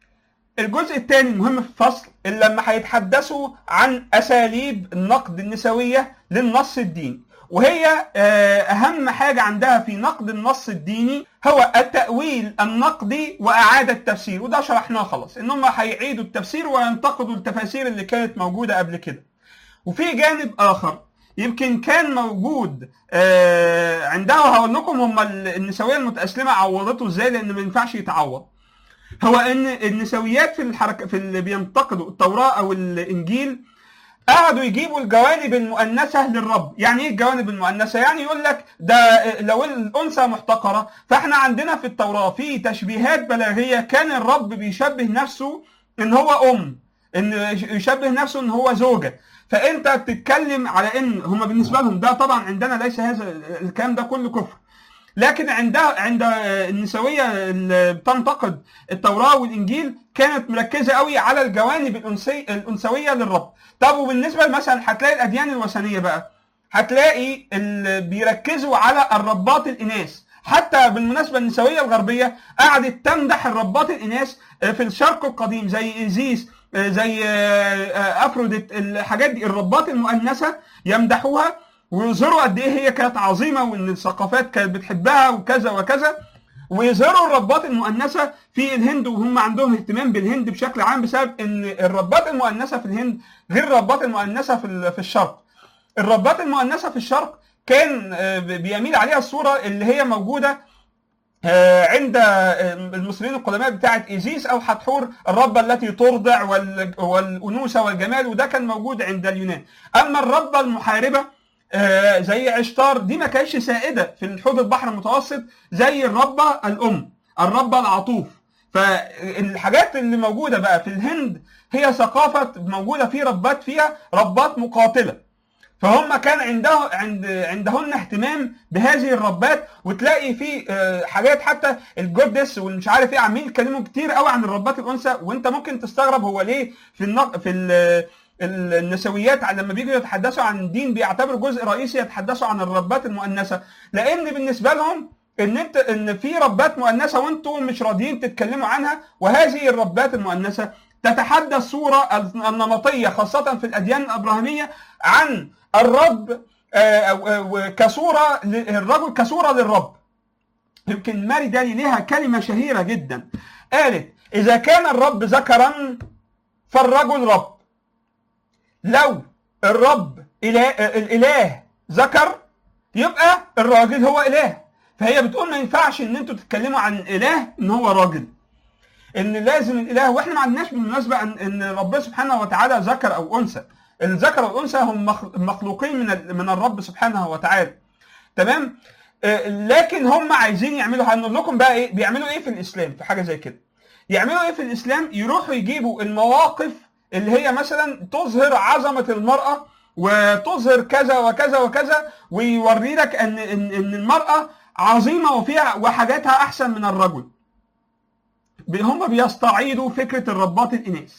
B: الجزء الثاني المهم في الفصل اللي لما هيتحدثوا عن اساليب النقد النسويه للنص الديني وهي آه، اهم حاجه عندها في نقد النص الديني هو التاويل النقدي واعاده التفسير وده شرحناه خلاص ان هم هيعيدوا التفسير وينتقدوا التفاسير اللي كانت موجوده قبل كده وفي جانب اخر يمكن كان موجود آه، عندها هقول لكم هم النسويه المتاسلمه عوضته ازاي لان ما ينفعش يتعوض هو ان النسويات في الحركه في اللي بينتقدوا التوراه او الانجيل قعدوا يجيبوا الجوانب المؤنثه للرب يعني ايه الجوانب المؤنثه يعني يقول لك ده لو الانثى محتقره فاحنا عندنا في التوراه في تشبيهات بلاغيه كان الرب بيشبه نفسه ان هو ام ان يشبه نفسه ان هو زوجه فانت بتتكلم على ان هم بالنسبه لهم ده طبعا عندنا ليس هذا الكلام ده كله كفر لكن عندها عند النسويه اللي بتنتقد التوراه والانجيل كانت مركزه قوي على الجوانب الانسي الانثويه للرب طب وبالنسبه مثلا هتلاقي الاديان الوثنيه بقى هتلاقي اللي بيركزوا على الربات الاناث حتى بالمناسبه النسويه الغربيه قعدت تمدح الربات الاناث في الشرق القديم زي ايزيس زي افروديت الحاجات دي الربات المؤنثه يمدحوها ويظهروا قد ايه هي كانت عظيمه وان الثقافات كانت بتحبها وكذا وكذا ويظهروا الربات المؤنثه في الهند وهم عندهم اهتمام بالهند بشكل عام بسبب ان الربات المؤنثه في الهند غير الربات المؤنثه في في الشرق. الربات المؤنثه في الشرق كان بيميل عليها الصوره اللي هي موجوده عند المصريين القدماء بتاعه ايزيس او حتحور الربه التي ترضع والانوثه والجمال وده كان موجود عند اليونان. اما الربه المحاربه آه زي عشتار دي ما كانتش سائده في حوض البحر المتوسط زي الربه الام الربه العطوف فالحاجات اللي موجوده بقى في الهند هي ثقافه موجوده في ربات فيها ربات مقاتله فهم كان عنده عند عندهن اهتمام بهذه الربات وتلاقي في آه حاجات حتى الجودس والمش عارف ايه عاملين يتكلموا كتير قوي عن الربات الانثى وانت ممكن تستغرب هو ليه في النق... في ال... النسويات لما بيجوا يتحدثوا عن الدين بيعتبروا جزء رئيسي يتحدثوا عن الربات المؤنثه لان بالنسبه لهم ان انت ان في ربات مؤنثه وانتم مش راضيين تتكلموا عنها وهذه الربات المؤنثه تتحدى الصوره النمطيه خاصه في الاديان الابراهيميه عن الرب كصوره الرجل كصوره للرب يمكن ماري دالي لها كلمه شهيره جدا قالت اذا كان الرب ذكرا فالرجل رب لو الرب إله الاله ذكر يبقى الراجل هو اله فهي بتقول ما ينفعش ان انتوا تتكلموا عن اله ان هو راجل ان لازم الاله واحنا ما عندناش بالمناسبه ان ان ربنا سبحانه وتعالى ذكر او انثى الذكر والانثى هم مخ- مخلوقين من ال- من الرب سبحانه وتعالى تمام آه، لكن هم عايزين يعملوا هنقول لكم بقى ايه بيعملوا ايه في الاسلام في حاجه زي كده يعملوا ايه في الاسلام يروحوا يجيبوا المواقف اللي هي مثلا تظهر عظمه المراه وتظهر كذا وكذا وكذا ويوري لك ان ان ان المراه عظيمه وفيها وحاجاتها احسن من الرجل هم بيستعيدوا فكره الرباط الاناث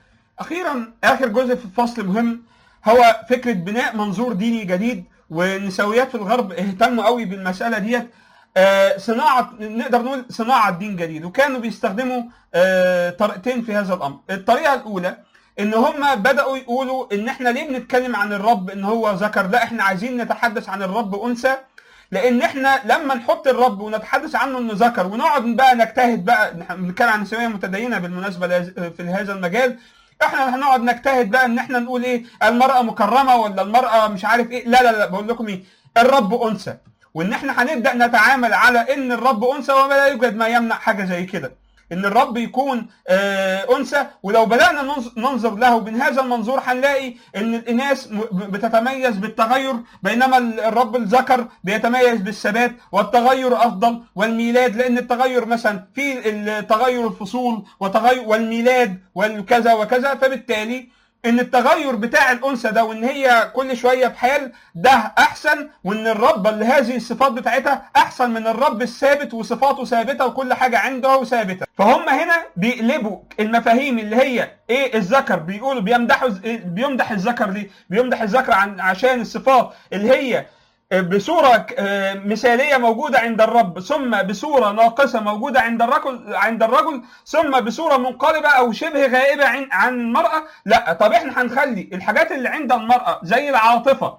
B: اخيرا اخر جزء في الفصل مهم هو فكره بناء منظور ديني جديد والنسويات في الغرب اهتموا قوي بالمساله ديت آه، صناعه نقدر نقول صناعه دين جديد وكانوا بيستخدموا آه، طريقتين في هذا الامر الطريقه الاولى ان هم بداوا يقولوا ان احنا ليه بنتكلم عن الرب ان هو ذكر لا احنا عايزين نتحدث عن الرب انثى لان احنا لما نحط الرب ونتحدث عنه انه ذكر ونقعد بقى نجتهد بقى نح- بنتكلم عن نسويه متدينه بالمناسبه لاز- في هذا المجال احنا هنقعد نجتهد بقى ان احنا نقول ايه المراه مكرمه ولا المراه مش عارف ايه لا لا لا بقول لكم ايه الرب انثى وان احنا هنبدا نتعامل على ان الرب انثى ولا يوجد ما يمنع حاجه زي كده ان الرب يكون آه، انثى ولو بدانا ننظ- ننظر له من هذا المنظور هنلاقي ان الاناث م- بتتميز بالتغير بينما ال- الرب الذكر بيتميز بالثبات والتغير افضل والميلاد لان التغير مثلا في التغير الفصول وتغير والميلاد والكذا وكذا فبالتالي ان التغير بتاع الانثى ده وان هي كل شويه بحال ده احسن وان الرب اللي هذه الصفات بتاعتها احسن من الرب الثابت وصفاته ثابته وكل حاجه عنده ثابته فهم هنا بيقلبوا المفاهيم اللي هي ايه الذكر بيقولوا بيمدحوا بيمدح الذكر ليه بيمدح الذكر عن عشان الصفات اللي هي بصورة آه، مثالية موجودة عند الرب ثم بصورة ناقصة موجودة عند الرجل عند الرجل ثم بصورة منقلبة أو شبه غائبة عن عن المرأة لا طب احنا هنخلي الحاجات اللي عند المرأة زي العاطفة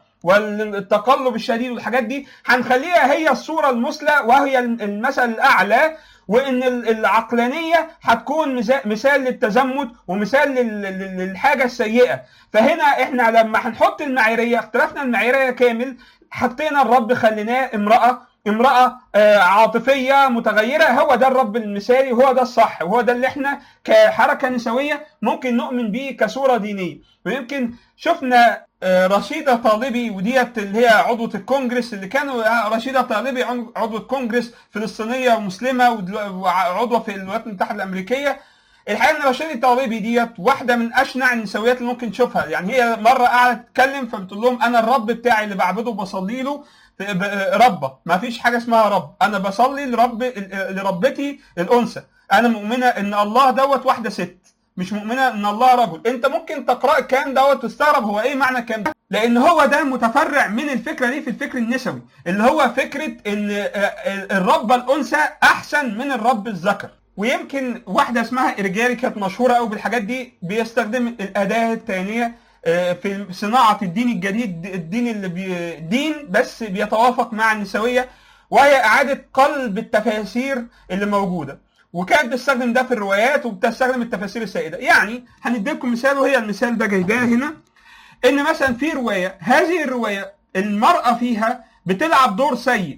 B: والتقلب الشديد والحاجات دي هنخليها هي الصورة المثلى وهي المثل الأعلى وان ال- العقلانيه هتكون مثا- مثال للتزمت ومثال لل- لل- للحاجه السيئه فهنا احنا لما هنحط المعاييريه اختلفنا المعاييريه كامل حطينا الرب خليناه امراه امراه آه، عاطفيه متغيره هو ده الرب المثالي وهو ده الصح وهو ده اللي احنا كحركه نسويه ممكن نؤمن بيه كصوره دينيه ويمكن شفنا آه، رشيدة طالبي وديت اللي هي عضوة الكونجرس اللي كانوا آه، رشيدة طالبي عن- عضوة كونجرس فلسطينية ومسلمة ودلو- وعضوة في الولايات المتحدة الأمريكية الحقيقة إن رشيدة طالبي ديت واحدة من أشنع النسويات اللي ممكن تشوفها يعني هي مرة قاعدة تتكلم فبتقول لهم أنا الرب بتاعي اللي بعبده وبصلي له في- ب- ربة ما فيش حاجة اسمها رب أنا بصلي لرب لربتي الأنثى أنا مؤمنة إن الله دوت واحدة ست مش مؤمنه ان الله رجل انت ممكن تقرا الكلام دوت وتستغرب هو ايه معنى الكلام ده لان هو ده متفرع من الفكره دي في الفكر النسوي اللي هو فكره ان آه، آه، الرب الانثى احسن من الرب الذكر ويمكن واحده اسمها ارجاري كانت مشهوره قوي بالحاجات دي بيستخدم الاداه الثانيه آه، في صناعه الدين الجديد الدين اللي بي دين بس بيتوافق مع النسويه وهي اعاده قلب التفاسير اللي موجوده وكانت بتستخدم ده في الروايات وبتستخدم التفاسير السائده يعني هنديلكم مثال وهي المثال ده جايباه هنا ان مثلا في روايه هذه الروايه المراه فيها بتلعب دور سيء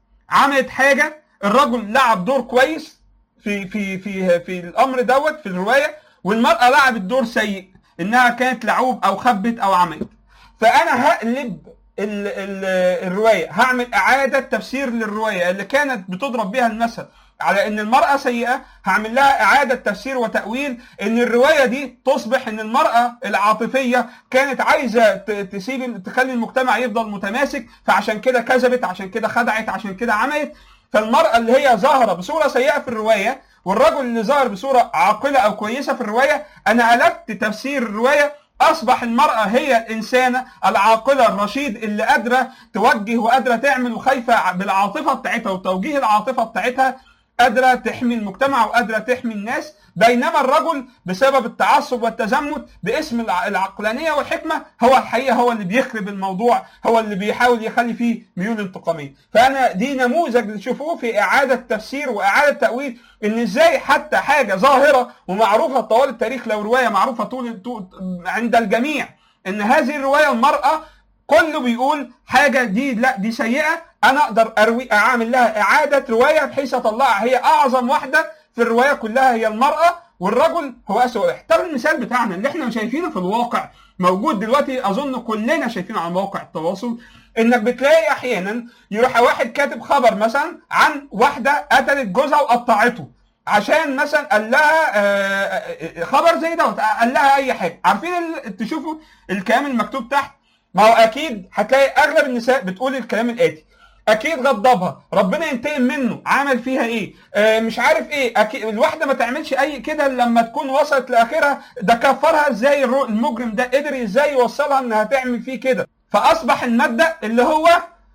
B: عملت حاجه الرجل لعب دور كويس في في في في الامر دوت في الروايه والمراه لعبت دور سيء انها كانت لعوب او خبت او عملت فانا هقلب ال ال الروايه هعمل اعاده تفسير للروايه اللي كانت بتضرب بها المثل على ان المراه سيئه هعمل لها اعاده تفسير وتاويل ان الروايه دي تصبح ان المراه العاطفيه كانت عايزه ت- تسيب تخلي المجتمع يفضل متماسك فعشان كده كذبت عشان كده خدعت عشان كده عملت فالمراه اللي هي ظاهره بصوره سيئه في الروايه والرجل اللي ظاهر بصوره عاقله او كويسه في الروايه انا قلبت تفسير الروايه اصبح المراه هي الانسانه العاقله الرشيد اللي قادره توجه وقادره تعمل وخايفه بالعاطفه بتاعتها وتوجيه العاطفه بتاعتها قادره تحمي المجتمع وقادره تحمي الناس بينما الرجل بسبب التعصب والتزمت باسم الع- العقلانيه والحكمه هو الحقيقه هو اللي بيخرب الموضوع هو اللي بيحاول يخلي فيه ميول انتقاميه فانا دي نموذج تشوفوه في اعاده تفسير واعاده تاويل ان ازاي حتى حاجه ظاهره ومعروفه طوال التاريخ لو روايه معروفه طول طول- عند الجميع ان هذه الروايه المراه كله بيقول حاجه دي لا دي سيئه انا اقدر اروي اعمل لها اعاده روايه بحيث اطلعها هي اعظم واحده في الروايه كلها هي المراه والرجل هو اسوء واحد طب المثال بتاعنا اللي احنا شايفينه في الواقع موجود دلوقتي اظن كلنا شايفينه على مواقع التواصل انك بتلاقي احيانا يروح واحد كاتب خبر مثلا عن واحده قتلت جوزها وقطعته عشان مثلا قال لها آه، آه، خبر زي دوت قال لها اي حاجه عارفين ال- تشوفوا الكلام المكتوب تحت ما هو اكيد هتلاقي اغلب النساء بتقول الكلام الاتي اكيد غضبها ربنا ينتقم منه عمل فيها ايه آه مش عارف ايه أكيد الواحده ما تعملش اي كده إلا لما تكون وصلت لاخرها ده كفرها ازاي الرو- المجرم ده قدر ازاي يوصلها انها تعمل فيه كده فاصبح المبدا اللي هو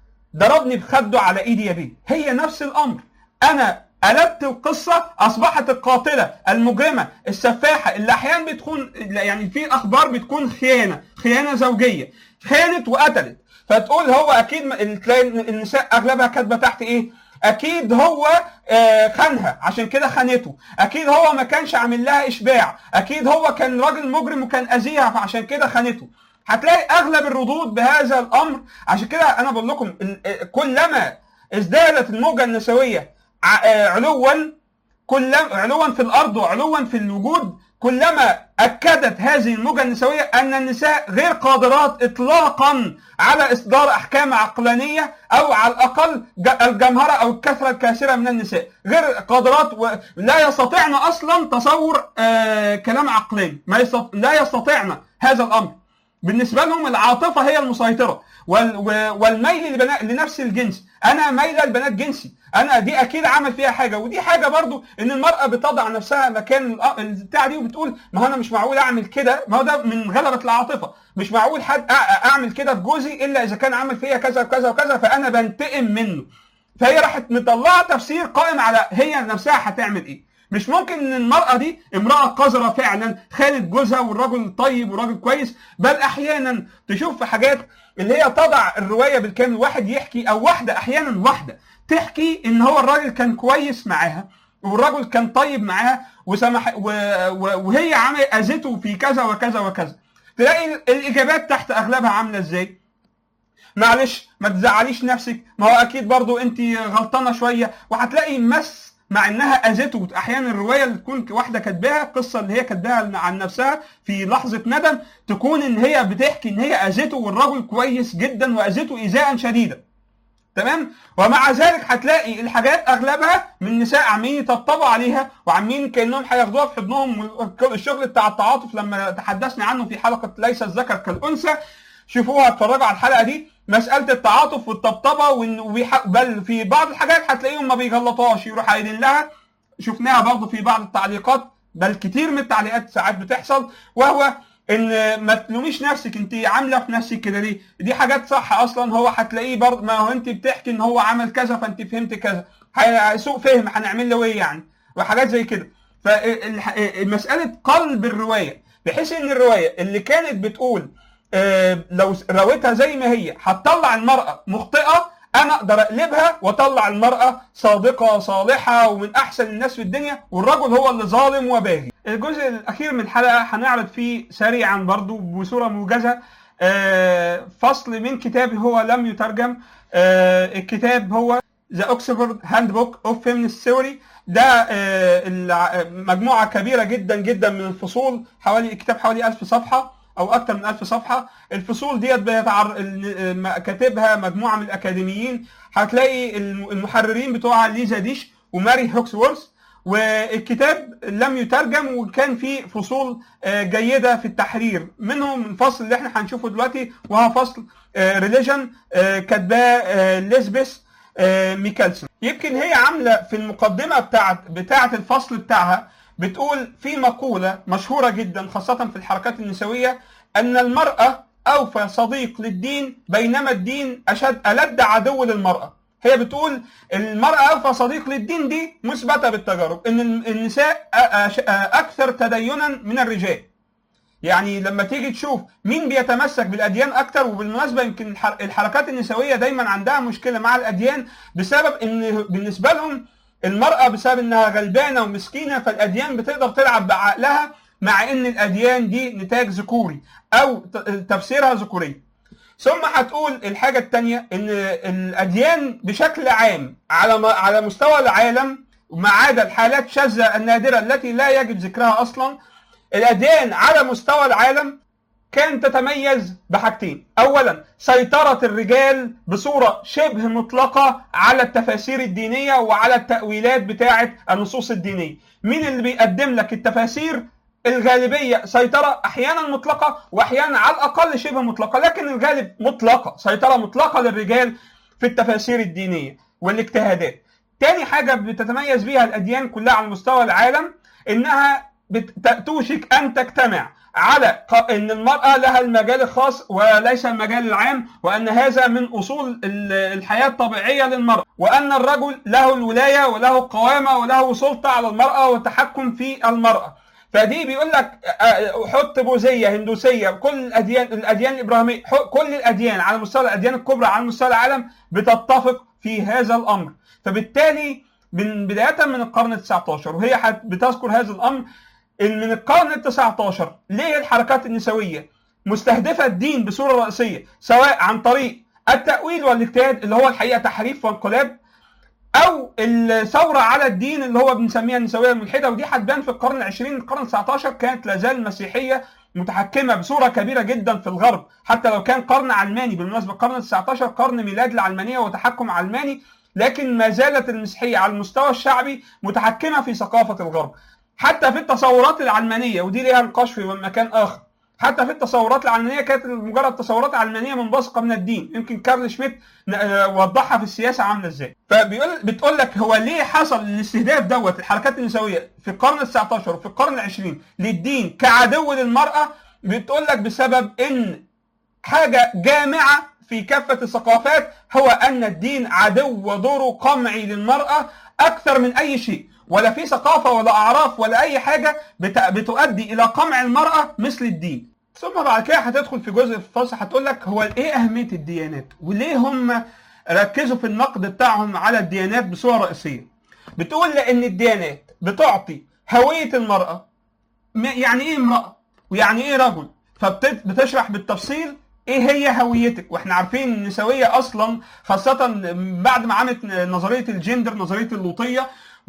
B: ضربني بخده على ايدي يا بيه هي نفس الامر انا قلبت القصه اصبحت القاتله المجرمه السفاحه اللي احيانا بتكون يعني في اخبار بتكون خيانه خيانه زوجيه خانت وقتلت فتقول هو اكيد م- تلاقي النساء اغلبها كاتبه تحت ايه اكيد هو آه، خانها عشان كده خانته اكيد هو ما كانش عامل لها اشباع اكيد هو كان راجل مجرم وكان اذيها فعشان كده خانته هتلاقي اغلب الردود بهذا الامر عشان كده انا بقول لكم ال- آه، كلما ازدادت الموجه النسويه ع- آه، علوا كلما علوا في الارض وعلوا في الوجود كلما اكدت هذه الموجه النسويه ان النساء غير قادرات اطلاقا على اصدار احكام عقلانيه او على الاقل ج- الجمهره او الكثره الكاسره من النساء غير قادرات ولا يستطيعن اصلا تصور آه كلام عقلاني ما يستط... لا يستطيعن هذا الامر بالنسبه لهم العاطفه هي المسيطره وال... و- والميل لبنا... لنفس الجنس انا مايله لبنات جنسي انا دي اكيد عمل فيها حاجه ودي حاجه برضو ان المراه بتضع نفسها مكان الأ- البتاع دي وبتقول ما هو انا مش معقول اعمل كده ما هو ده من غلبه العاطفه مش معقول حد أ- اعمل كده في جوزي الا اذا كان عمل فيا كذا وكذا وكذا فانا بنتقم منه فهي راحت مطلعه تفسير قائم على هي نفسها هتعمل ايه مش ممكن ان المراه دي امراه قذره فعلا خانت جوزها والراجل طيب وراجل كويس بل احيانا تشوف في حاجات اللي هي تضع الروايه بالكامل واحد يحكي او واحده احيانا واحده تحكي ان هو الراجل كان كويس معاها والراجل كان طيب معاها وسمح و... و... وهي عمل اذته في كذا وكذا وكذا تلاقي الاجابات تحت اغلبها عامله ازاي معلش ما تزعليش نفسك ما هو اكيد برضو انت غلطانه شويه وهتلاقي مس مع انها اذته احيانا الروايه اللي تكون واحده كاتباها القصه اللي هي كاتباها عن نفسها في لحظه ندم تكون ان هي بتحكي ان هي اذته والرجل كويس جدا واذته ايذاء شديدا تمام ومع ذلك هتلاقي الحاجات اغلبها من نساء عمالين يطبطبوا عليها وعمالين كانهم هياخدوها في حضنهم والشغل بتاع التعاطف لما تحدثنا عنه في حلقه ليس الذكر كالانثى شوفوها اتفرجوا على الحلقه دي مساله التعاطف والطبطبه وإن- وبيح- بل في بعض الحاجات هتلاقيهم ما بيغلطوهاش يروح قايلين لها شفناها برضه في بعض التعليقات بل كتير من التعليقات ساعات بتحصل وهو ان ما تلوميش نفسك انت عامله في نفسك كده ليه دي حاجات صح اصلا هو هتلاقيه برضه ما هو انت بتحكي ان هو عمل كذا فانت فهمت كذا هي- سوء فهم هنعمل له ايه يعني وحاجات زي كده فمساله قلب الروايه بحيث ان الروايه اللي كانت بتقول آه، لو رويتها زي ما هي هتطلع المرأة مخطئة أنا أقدر أقلبها وأطلع المرأة صادقة صالحة ومن أحسن الناس في الدنيا والرجل هو اللي ظالم وباغي. الجزء الأخير من الحلقة هنعرض فيه سريعا برضو بصورة موجزة آه، فصل من كتاب هو لم يترجم آه، الكتاب هو ذا اوكسفورد هاند بوك اوف فيمنست ثيوري ده آه، الع- مجموعه كبيره جدا جدا من الفصول حوالي الكتاب حوالي 1000 صفحه او اكتر من 1000 صفحه الفصول ديت بيتعر... ال- م- كاتبها مجموعه من الاكاديميين هتلاقي الم- المحررين بتوعها ليزا ديش وماري هوكسورث والكتاب لم يترجم وكان فيه فصول آه، جيده في التحرير منهم الفصل اللي احنا هنشوفه دلوقتي وهو فصل ريليجن كاتباه آه، ليزبث آه، ميكلسون يمكن هي عامله في المقدمه بتاعت بتاعت الفصل بتاعها بتقول في مقوله مشهوره جدا خاصه في الحركات النسويه ان المراه اوفى صديق للدين بينما الدين اشد الد عدو للمراه هي بتقول المرأة أوفى صديق للدين دي مثبتة بالتجارب إن النساء أ- أ- أكثر تدينا من الرجال يعني لما تيجي تشوف مين بيتمسك بالاديان اكتر وبالمناسبه يمكن الح- الحركات النسويه دايما عندها مشكله مع الاديان بسبب ان بالنسبه لهم المراه بسبب انها غلبانه ومسكينه فالاديان بتقدر تلعب بعقلها مع ان الاديان دي نتاج ذكوري او ت- تفسيرها ذكوري ثم هتقول الحاجه الثانيه ان الاديان بشكل عام على م- على مستوى العالم ما عدا الحالات الشاذه النادره التي لا يجب ذكرها اصلا الاديان على مستوى العالم كانت تتميز بحاجتين اولا سيطره الرجال بصوره شبه مطلقه على التفاسير الدينيه وعلى التاويلات بتاعه النصوص الدينيه مين اللي بيقدم لك التفاسير الغالبيه سيطره احيانا مطلقه واحيانا على الاقل شبه مطلقه لكن الغالب مطلقه سيطره مطلقه للرجال في التفاسير الدينيه والاجتهادات تاني حاجه بتتميز بيها الاديان كلها على مستوى العالم انها بت- توشك ان تجتمع على ق- ان المراه لها المجال الخاص وليس المجال العام وان هذا من اصول ال- الحياه الطبيعيه للمراه وان الرجل له الولايه وله القوامه وله سلطه على المراه والتحكم في المراه فدي بيقول لك آه، حط بوذيه هندوسيه كل الاديان الاديان الابراهيميه ح- كل الاديان على مستوى الاديان الكبرى على مستوى العالم بتتفق في هذا الامر فبالتالي من بدايه من القرن ال 19 وهي حت- بتذكر هذا الامر إن من القرن ال 19 ليه الحركات النسويه مستهدفه الدين بصوره رئيسيه سواء عن طريق التاويل والاجتهاد اللي هو الحقيقه تحريف وانقلاب او الثوره على الدين اللي هو بنسميها النسويه الملحده ودي هتبان في القرن العشرين القرن ال19 كانت لا زال المسيحيه متحكمه بصوره كبيره جدا في الغرب حتى لو كان قرن علماني بالمناسبه القرن ال19 قرن ميلاد العلمانيه وتحكم علماني لكن ما زالت المسيحيه على المستوى الشعبي متحكمه في ثقافه الغرب حتى في التصورات العلمانيه ودي ليها نقاش في مكان اخر حتى في التصورات العلمانيه كانت مجرد تصورات علمانيه منبثقه من الدين يمكن كارل شميت ن- آه، وضحها في السياسه عامله ازاي فبيقول بتقول لك هو ليه حصل الاستهداف دوت الحركات النسويه في القرن ال 19 وفي القرن العشرين للدين كعدو للمراه بتقول لك بسبب ان حاجه جامعه في كافه الثقافات هو ان الدين عدو ودوره قمعي للمراه اكثر من اي شيء ولا في ثقافه ولا اعراف ولا اي حاجه بت- بتؤدي الى قمع المراه مثل الدين ثم بعد كده هتدخل في جزء في الفصل هتقول لك هو ايه اهميه الديانات وليه هم ركزوا في النقد بتاعهم على الديانات بصوره رئيسيه بتقول لان الديانات بتعطي هويه المراه م- يعني ايه امراه ويعني ايه رجل فبتشرح بالتفصيل ايه هي هويتك واحنا عارفين ان النسويه اصلا خاصه بعد ما عملت نظريه الجندر نظريه اللوطيه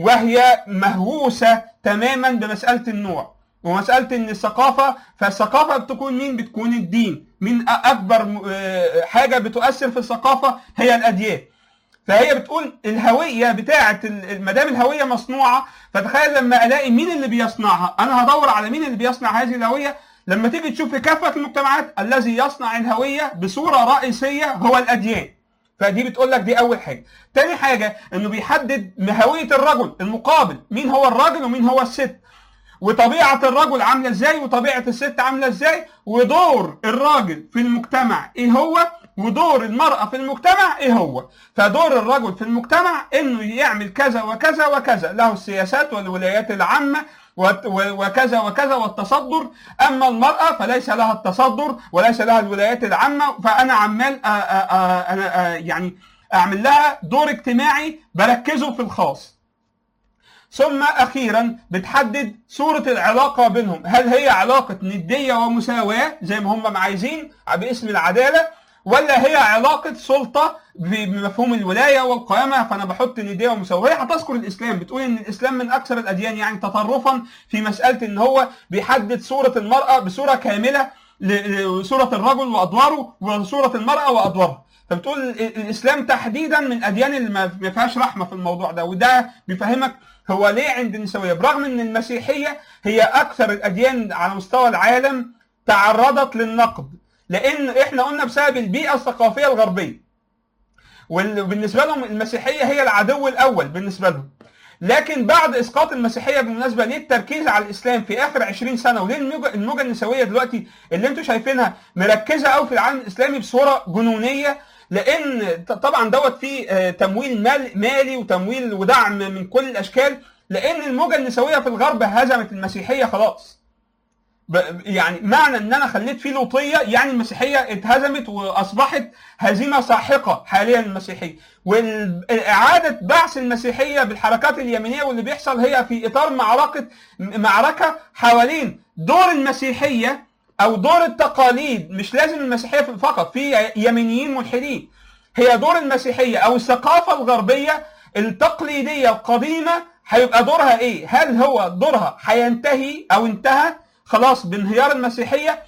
B: وهي مهووسه تماما بمساله النوع ومساله ان الثقافه فالثقافه بتكون مين بتكون الدين مين اكبر م- آه، حاجه بتؤثر في الثقافه هي الاديان فهي بتقول الهويه بتاعه ما دام الهويه مصنوعه فتخيل لما الاقي مين اللي بيصنعها انا هدور على مين اللي بيصنع هذه الهويه لما تيجي تشوف في كافه المجتمعات الذي يصنع الهويه بصوره رئيسيه هو الاديان فدي بتقول لك دي اول حاجه تاني حاجه انه بيحدد هويه الرجل المقابل مين هو الراجل ومين هو الست وطبيعه الرجل عامله ازاي وطبيعه الست عامله ازاي ودور الراجل في المجتمع ايه هو ودور المراه في المجتمع ايه هو فدور الرجل في المجتمع انه يعمل كذا وكذا وكذا له السياسات والولايات العامه وت- و- وكذا وكذا والتصدر اما المراه فليس لها التصدر وليس لها الولايات العامه فانا عمال أ- أ- أ- أنا- أ- يعني اعمل لها دور اجتماعي بركزه في الخاص ثم اخيرا بتحدد صوره العلاقه بينهم هل هي علاقه نديه ومساواه زي ما هم عايزين باسم العداله ولا هي علاقه سلطه بمفهوم الولايه والقيامه فانا بحط نديه ومساواه هي هتذكر الاسلام بتقول ان الاسلام من اكثر الاديان يعني تطرفا في مساله ان هو بيحدد صوره المراه بصوره كامله ل- لصوره الرجل وادواره وصوره المراه وادوارها فبتقول ال- الاسلام تحديدا من الاديان اللي ما ما فيهاش رحمه في الموضوع ده وده بيفهمك هو ليه عند النسويه برغم ان المسيحيه هي اكثر الاديان على مستوى العالم تعرضت للنقد لان احنا قلنا بسبب البيئه الثقافيه الغربيه وبالنسبه لهم المسيحيه هي العدو الاول بالنسبه لهم لكن بعد اسقاط المسيحيه بالمناسبه ليه التركيز على الاسلام في اخر 20 سنه وليه الموجه الموجة النسويه دلوقتي اللي انتم شايفينها مركزه قوي في العالم الاسلامي بصوره جنونيه لان ط- طبعا دوت فيه آه، تمويل مال مالي وتمويل ودعم من كل الاشكال لان الموجه النسويه في الغرب هزمت المسيحيه خلاص ب- يعني معنى ان انا خليت فيه لوطيه يعني المسيحيه اتهزمت واصبحت هزيمه ساحقه حاليا المسيحيه واعاده بعث المسيحيه بالحركات اليمينيه واللي بيحصل هي في اطار معركه معركه حوالين دور المسيحيه او دور التقاليد مش لازم المسيحيه فقط في يمينيين ملحدين هي دور المسيحيه او الثقافه الغربيه التقليديه القديمه هيبقى دورها ايه؟ هل هو دورها هينتهي او انتهى خلاص بانهيار المسيحيه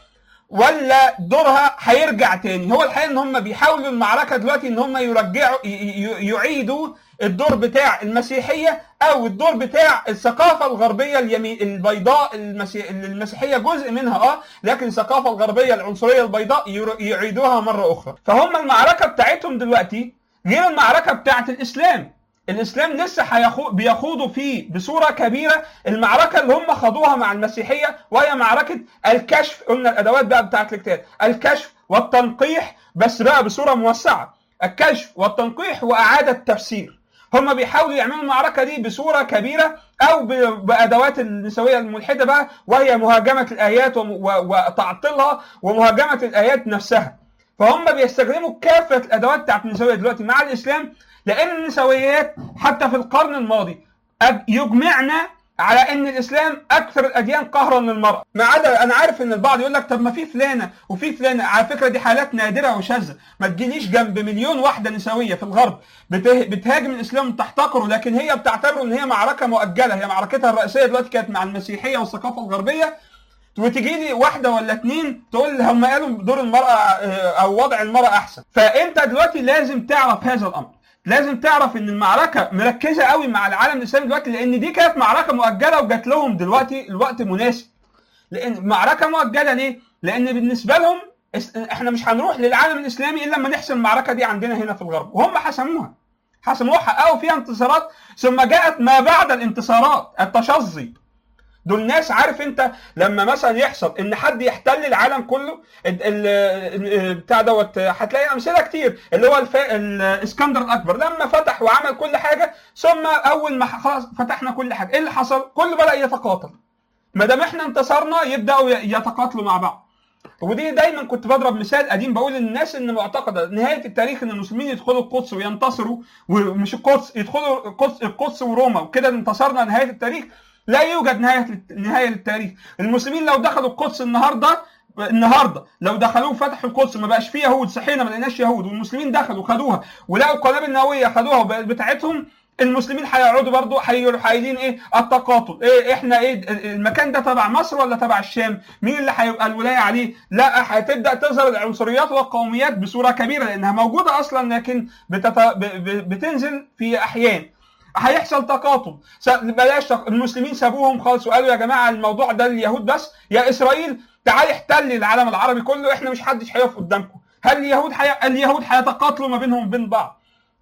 B: ولا دورها هيرجع تاني هو الحقيقه ان هم بيحاولوا المعركه دلوقتي ان هم يرجعوا ي- ي- يعيدوا الدور بتاع المسيحيه او الدور بتاع الثقافه الغربيه اليمين البيضاء المسيح المسيحيه جزء منها اه لكن الثقافه الغربيه العنصريه البيضاء ير- يعيدوها مره اخرى فهم المعركه بتاعتهم دلوقتي غير المعركه بتاعت الاسلام الاسلام لسه هيخو- بيخوضوا فيه بصوره كبيره المعركه اللي هم خاضوها مع المسيحيه وهي معركه الكشف قلنا الادوات بقى بتاعت الاجتهاد الكشف والتنقيح بس بقى بصوره موسعه الكشف والتنقيح واعاده تفسير هم بيحاولوا يعملوا المعركه دي بصوره كبيره او ب- بادوات النسويه الملحده بقى وهي مهاجمه الايات وم- و- وتعطيلها ومهاجمه الايات نفسها فهم بيستخدموا كافه الادوات بتاعت النسويه دلوقتي مع الاسلام لان النسويات حتى في القرن الماضي أج- يجمعنا على ان الاسلام اكثر الاديان قهرا للمراه ما عدا انا عارف ان البعض يقول لك طب ما في فلانه وفي فلانه على فكره دي حالات نادره وشاذه ما تجيليش جنب مليون واحده نسويه في الغرب بته- بتهاجم الاسلام وتحتقره لكن هي بتعتبره ان هي معركه مؤجله هي معركتها الرئيسيه دلوقتي كانت مع المسيحيه والثقافه الغربيه وتجي لي واحده ولا اتنين تقول هم قالوا دور المراه آه، او وضع المراه احسن فانت دلوقتي لازم تعرف هذا الامر لازم تعرف ان المعركه مركزه قوي مع العالم الاسلامي دلوقتي لان دي كانت معركه مؤجله وجات لهم دلوقتي الوقت مناسب لان معركه مؤجله ليه لان بالنسبه لهم اس- احنا مش هنروح للعالم الاسلامي الا لما نحسم المعركه دي عندنا هنا في الغرب وهم حسموها حسموها حققوا فيها انتصارات ثم جاءت ما بعد الانتصارات التشظي دول ناس عارف انت لما مثلا يحصل ان حد يحتل العالم كله ال- ال- ال- بتاع دوت هتلاقي امثله كتير اللي هو الف... الاسكندر الاكبر لما فتح وعمل كل حاجه ثم اول ما خلاص فتحنا كل حاجه ايه اللي حصل؟ كله بدا يتقاتل ما دام احنا انتصرنا يبداوا ي- يتقاتلوا مع بعض ودي دايما كنت بضرب مثال قديم بقول للناس ان معتقده نهايه التاريخ ان المسلمين يدخلوا القدس وينتصروا ومش القدس يدخلوا القدس القدس وروما وكده انتصرنا نهايه التاريخ لا يوجد نهايه نهايه للتاريخ المسلمين لو دخلوا القدس النهارده النهارده لو دخلوه فتحوا القدس ما بقاش فيه يهود صحينا ما لقيناش يهود والمسلمين دخلوا خدوها ولقوا القنابل النوويه خدوها وبقت بتاعتهم المسلمين هيقعدوا برضه هيروحوا قايلين ايه التقاطل ايه احنا ايه المكان ده تبع مصر ولا تبع الشام مين اللي هيبقى الولايه عليه لا هتبدا تظهر العنصريات والقوميات بصوره كبيره لانها موجوده اصلا لكن بتت... ب... ب... بتنزل في احيان هيحصل تقاطب س- بلاش تق... المسلمين سابوهم خالص وقالوا يا جماعه الموضوع ده اليهود بس يا اسرائيل تعالي احتلي العالم العربي كله احنا مش حدش هيقف قدامكم هل اليهود حي... اليهود هيتقاتلوا ما بينهم وبين بعض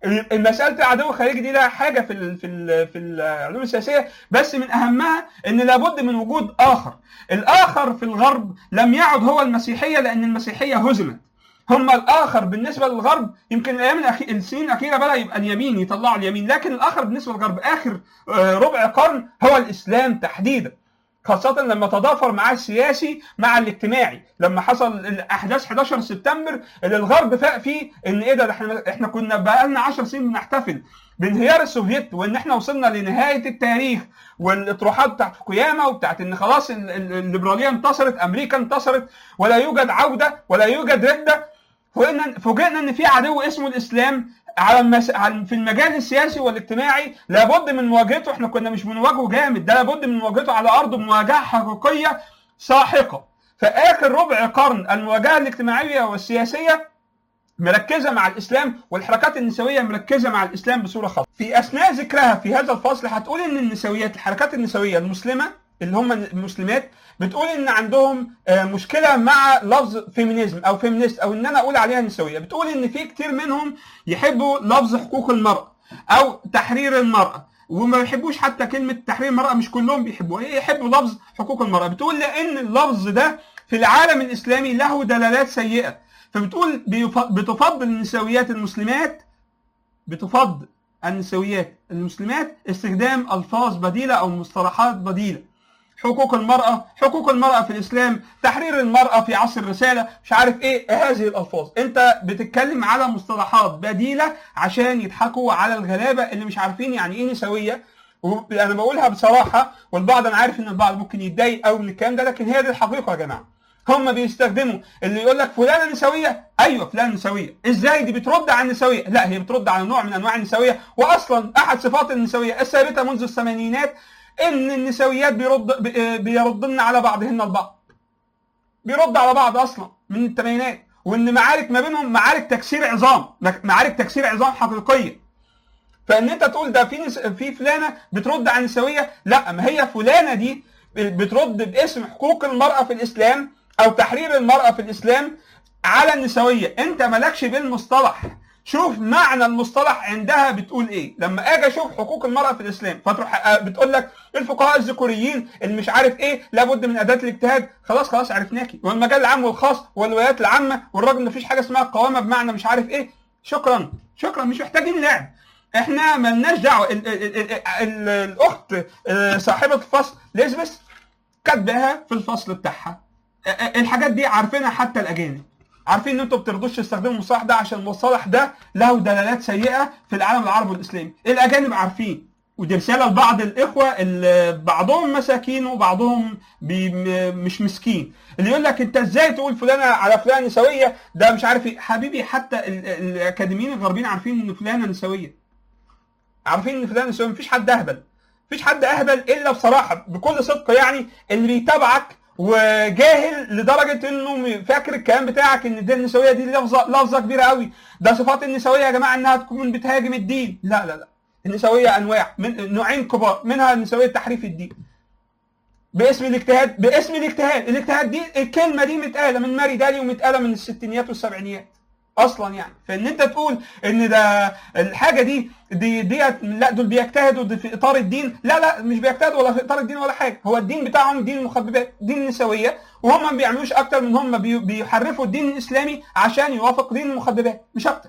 B: مساله العدو الخارجي دي لها حاجه في ال في ال في العلوم السياسيه بس من اهمها ان لابد من وجود اخر الاخر في الغرب لم يعد هو المسيحيه لان المسيحيه هزمت هم الاخر بالنسبه للغرب يمكن الايام الأخي... السنين الاخيره بدا يبقى اليمين يطلعوا اليمين لكن الاخر بالنسبه للغرب اخر آه، ربع قرن هو الاسلام تحديدا خاصة لما تضافر معاه السياسي مع الاجتماعي لما حصل الاحداث 11 سبتمبر اللي الغرب فاق فيه ان ايه ده ده احنا احنا كنا بقى لنا 10 سنين بنحتفل بانهيار السوفيت وان احنا وصلنا لنهايه التاريخ والاطروحات بتاعت فوكوياما وبتاعت ان خلاص ال- ال- الليبراليه انتصرت امريكا انتصرت ولا يوجد عوده ولا يوجد رده فوجئنا فوجئنا ان في عدو اسمه الاسلام على المس... على- في المجال السياسي والاجتماعي لابد من مواجهته احنا كنا مش بنواجهه جامد ده لابد من مواجهته على ارض مواجهه حقيقيه ساحقه فاخر ربع قرن المواجهه الاجتماعيه والسياسيه مركزه مع الاسلام والحركات النسويه مركزه مع الاسلام بصوره خاصه. في اثناء ذكرها في هذا الفصل هتقول ان النسويات الحركات النسويه المسلمه اللي هم المسلمات بتقول ان عندهم آه، مشكله مع لفظ فيمينيزم او فيمينيست او ان انا اقول عليها نسويه بتقول ان في كتير منهم يحبوا لفظ حقوق المراه او تحرير المراه وما بيحبوش حتى كلمه تحرير المراه مش كلهم بيحبوها هي يحبوا لفظ حقوق المراه بتقول لان اللفظ ده في العالم الاسلامي له دلالات سيئه فبتقول بيف- بتفضل النسويات المسلمات بتفضل النسويات المسلمات استخدام الفاظ بديله او مصطلحات بديله حقوق المرأة حقوق المرأة في الإسلام تحرير المرأة في عصر الرسالة مش عارف إيه هذه الألفاظ أنت بتتكلم على مصطلحات بديلة عشان يضحكوا على الغلابة اللي مش عارفين يعني إيه نسوية وأنا بقولها بصراحة والبعض أنا عارف إن البعض ممكن يتضايق أوي من الكلام ده لكن هي دي الحقيقة يا جماعة هم بيستخدموا اللي يقول لك فلانه نسويه ايوه فلانه نسويه ازاي دي بترد على النسويه لا هي بترد على نوع من انواع النسويه واصلا احد صفات النسويه الثابته منذ الثمانينات ان النسويات بيرد بي- بيردن على بعضهن البعض بيرد على بعض اصلا من الثمانينات وان معارك ما بينهم معارك تكسير عظام معارك تكسير عظام حقيقيه فان انت تقول ده في نس... في فلانه بترد على النسويه لا ما هي فلانه دي بترد باسم حقوق المراه في الاسلام او تحرير المراه في الاسلام على النسويه انت مالكش بالمصطلح شوف معنى المصطلح عندها بتقول ايه لما اجي اشوف حقوق المراه في الاسلام فتروح بتقول لك الفقهاء الذكوريين اللي مش عارف ايه لابد من اداه الاجتهاد خلاص خلاص عرفناكي والمجال العام والخاص والولايات العامه والراجل مفيش حاجه اسمها القوامه بمعنى مش عارف ايه شكرا شكرا مش محتاجين لعب احنا ملناش دعوه ال- ال- ال- ال- الاخت آه، صاحبه الفصل ليزبس كاتباها في الفصل بتاعها آه، آه، الحاجات دي عارفينها حتى الاجانب عارفين ان انتوا بترضوش تستخدموا المصطلح ده عشان المصطلح ده له دلالات سيئه في العالم العربي والاسلامي الاجانب عارفين ودي رساله لبعض الاخوه اللي بعضهم مساكين وبعضهم بي م- مش مسكين اللي يقول لك انت ازاي تقول فلانه على فلانه نسويه ده مش عارف ايه حبيبي حتى ال- ال- الاكاديميين الغربيين عارفين ان فلانه نسويه عارفين ان فلان نسوي مفيش حد اهبل مفيش حد اهبل الا بصراحه بكل صدق يعني اللي بيتابعك وجاهل لدرجه انه م- فاكر الكلام بتاعك ان دي النسويه دي لفظه لفظه كبيره قوي ده صفات النسويه يا جماعه انها تكون بتهاجم الدين لا لا لا النسويه انواع من نوعين كبار منها النسويه تحريف الدين باسم الاجتهاد باسم الاجتهاد الاجتهاد دي الكلمه دي متقاله من ماري دالي ومتقاله من الستينيات والسبعينيات اصلا يعني فان انت تقول ان ده الحاجه دي دي ديت لا دول بيجتهدوا دي في اطار الدين لا لا مش بيجتهدوا ولا في اطار الدين ولا حاجه هو الدين بتاعهم دين المخببات دين النسويه وهم ما بيعملوش اكتر من هم بي- بيحرفوا الدين الاسلامي عشان يوافق دين المخببات مش اكتر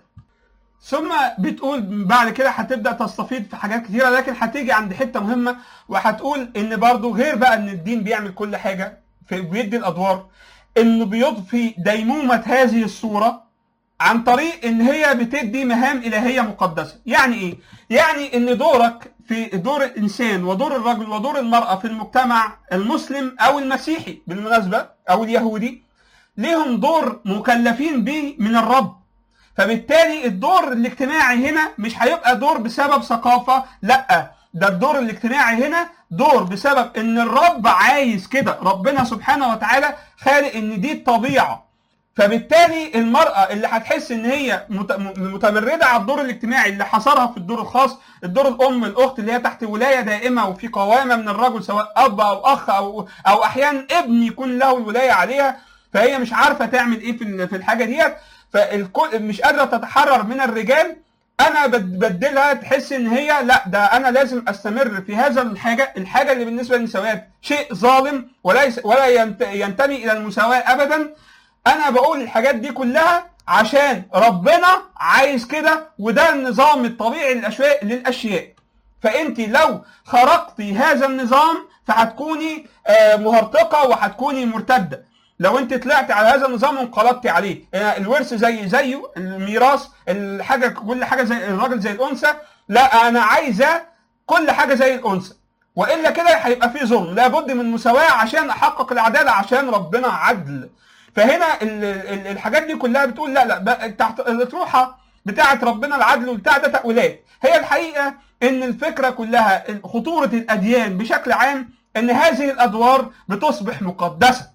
B: ثم بتقول بعد كده هتبدا تستفيد في حاجات كتيره لكن هتيجي عند حته مهمه وهتقول ان برضو غير بقى ان الدين بيعمل كل حاجه في بيدي الادوار انه بيضفي ديمومه هذه الصوره عن طريق ان هي بتدي مهام الهيه مقدسه يعني ايه يعني ان دورك في دور الانسان ودور الرجل ودور المراه في المجتمع المسلم او المسيحي بالمناسبه او اليهودي ليهم دور مكلفين به من الرب فبالتالي الدور الاجتماعي هنا مش هيبقى دور بسبب ثقافة لا ده الدور الاجتماعي هنا دور بسبب ان الرب عايز كده ربنا سبحانه وتعالى خالق ان دي الطبيعة فبالتالي المرأة اللي هتحس ان هي مت- م- متمردة على الدور الاجتماعي اللي حصرها في الدور الخاص الدور الام الاخت اللي هي تحت ولاية دائمة وفي قوامة من الرجل سواء اب او اخ او او احيانا ابن يكون له الولاية عليها فهي مش عارفة تعمل ايه في ال- في الحاجة ديت فالكل مش قادره تتحرر من الرجال انا بد- بدلها تحس ان هي لا ده انا لازم استمر في هذا الحاجه الحاجه اللي بالنسبه للنسويات شيء ظالم وليس ولا ينت- ينتمي الى المساواه ابدا انا بقول الحاجات دي كلها عشان ربنا عايز كده وده النظام الطبيعي للاشياء للاشياء فانت لو خرقتي هذا النظام فهتكوني آه، مهرطقه وهتكوني مرتده لو انت طلعت على هذا النظام وانقلبتي عليه آه، الورث زي زيه الميراث الحاجه كل حاجه زي الراجل زي الانثى لا انا عايزه كل حاجه زي الانثى والا كده هيبقى في ظلم لابد من مساواه عشان احقق العداله عشان ربنا عدل فهنا ال- ال- الحاجات دي كلها بتقول لا لا بقى تحت الاطروحه بتاعه ربنا العدل وبتاع ده تاويلات هي الحقيقه ان الفكره كلها خطوره الاديان بشكل عام ان هذه الادوار بتصبح مقدسه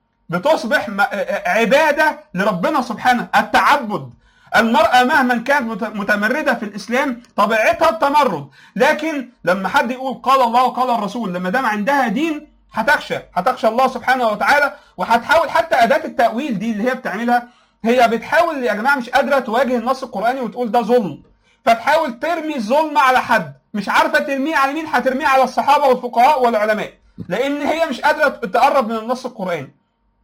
B: بتصبح م- عباده لربنا سبحانه التعبد المرأة مهما كانت مت- متمردة في الإسلام طبيعتها التمرد لكن لما حد يقول قال الله وقال الرسول لما دام عندها دين هتخشى هتخشى الله سبحانه وتعالى وهتحاول حتى أداة التأويل دي اللي هي بتعملها هي بتحاول يا جماعة مش قادرة تواجه النص القرآني وتقول ده ظلم فتحاول ترمي الظلم على حد مش عارفة ترميه على مين هترميه على الصحابة والفقهاء والعلماء لأن هي مش قادرة تقرب من النص القرآني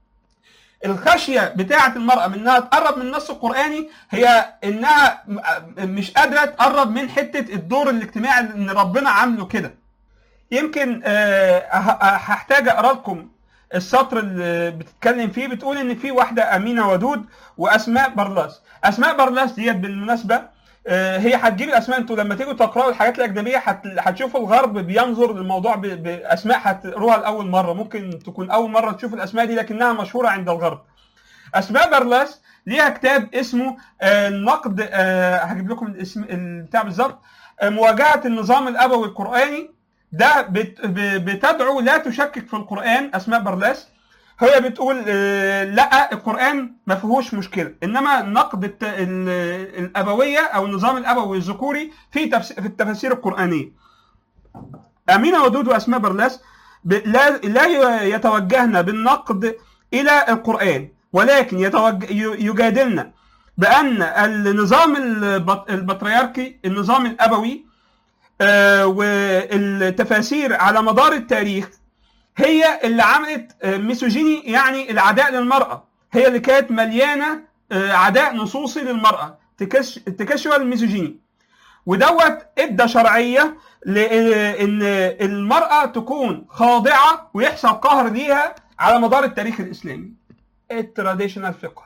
B: الخشيه بتاعه المراه من انها تقرب من النص القراني هي انها م- مش قادره تقرب من حته الدور الاجتماعي ان ربنا عامله كده يمكن آه، ه- هحتاج اقرا لكم السطر اللي بتتكلم فيه بتقول ان في واحده امينه ودود واسماء برلاس اسماء برلاس ديت بالمناسبه آه، هي هتجيب الاسماء انتوا لما تيجوا تقراوا الحاجات الاجنبيه هت- هتشوفوا الغرب بينظر للموضوع ب- باسماء هتقروها لاول مره ممكن تكون اول مره تشوفوا الاسماء دي لكنها مشهوره عند الغرب اسماء برلاس ليها كتاب اسمه آه، النقد آه، هجيب لكم الاسم البتاع بالظبط آه، مواجهه النظام الابوي القراني ده بت- ب- بتدعو لا تشكك في القران اسماء برلاس هي بتقول آه، لا القران ما فيهوش مشكله انما نقد الت- ال- الابويه او النظام الابوي الذكوري في تفس- في التفاسير القرانيه امينه ودود واسماء برلاس ب- لا لا يتوجهن بالنقد الى القران ولكن يتوجه ي- يجادلن بان النظام البط- البطريركي النظام الابوي آه، والتفاسير على مدار التاريخ هي اللي عملت آه، ميسوجيني يعني العداء للمرأة هي اللي كانت مليانة آه، عداء نصوصي للمرأة تكش تكشوال ميسوجيني ودوت ادى شرعية لان المرأة تكون خاضعة ويحصل قهر ليها على مدار التاريخ الاسلامي التراديشنال فقه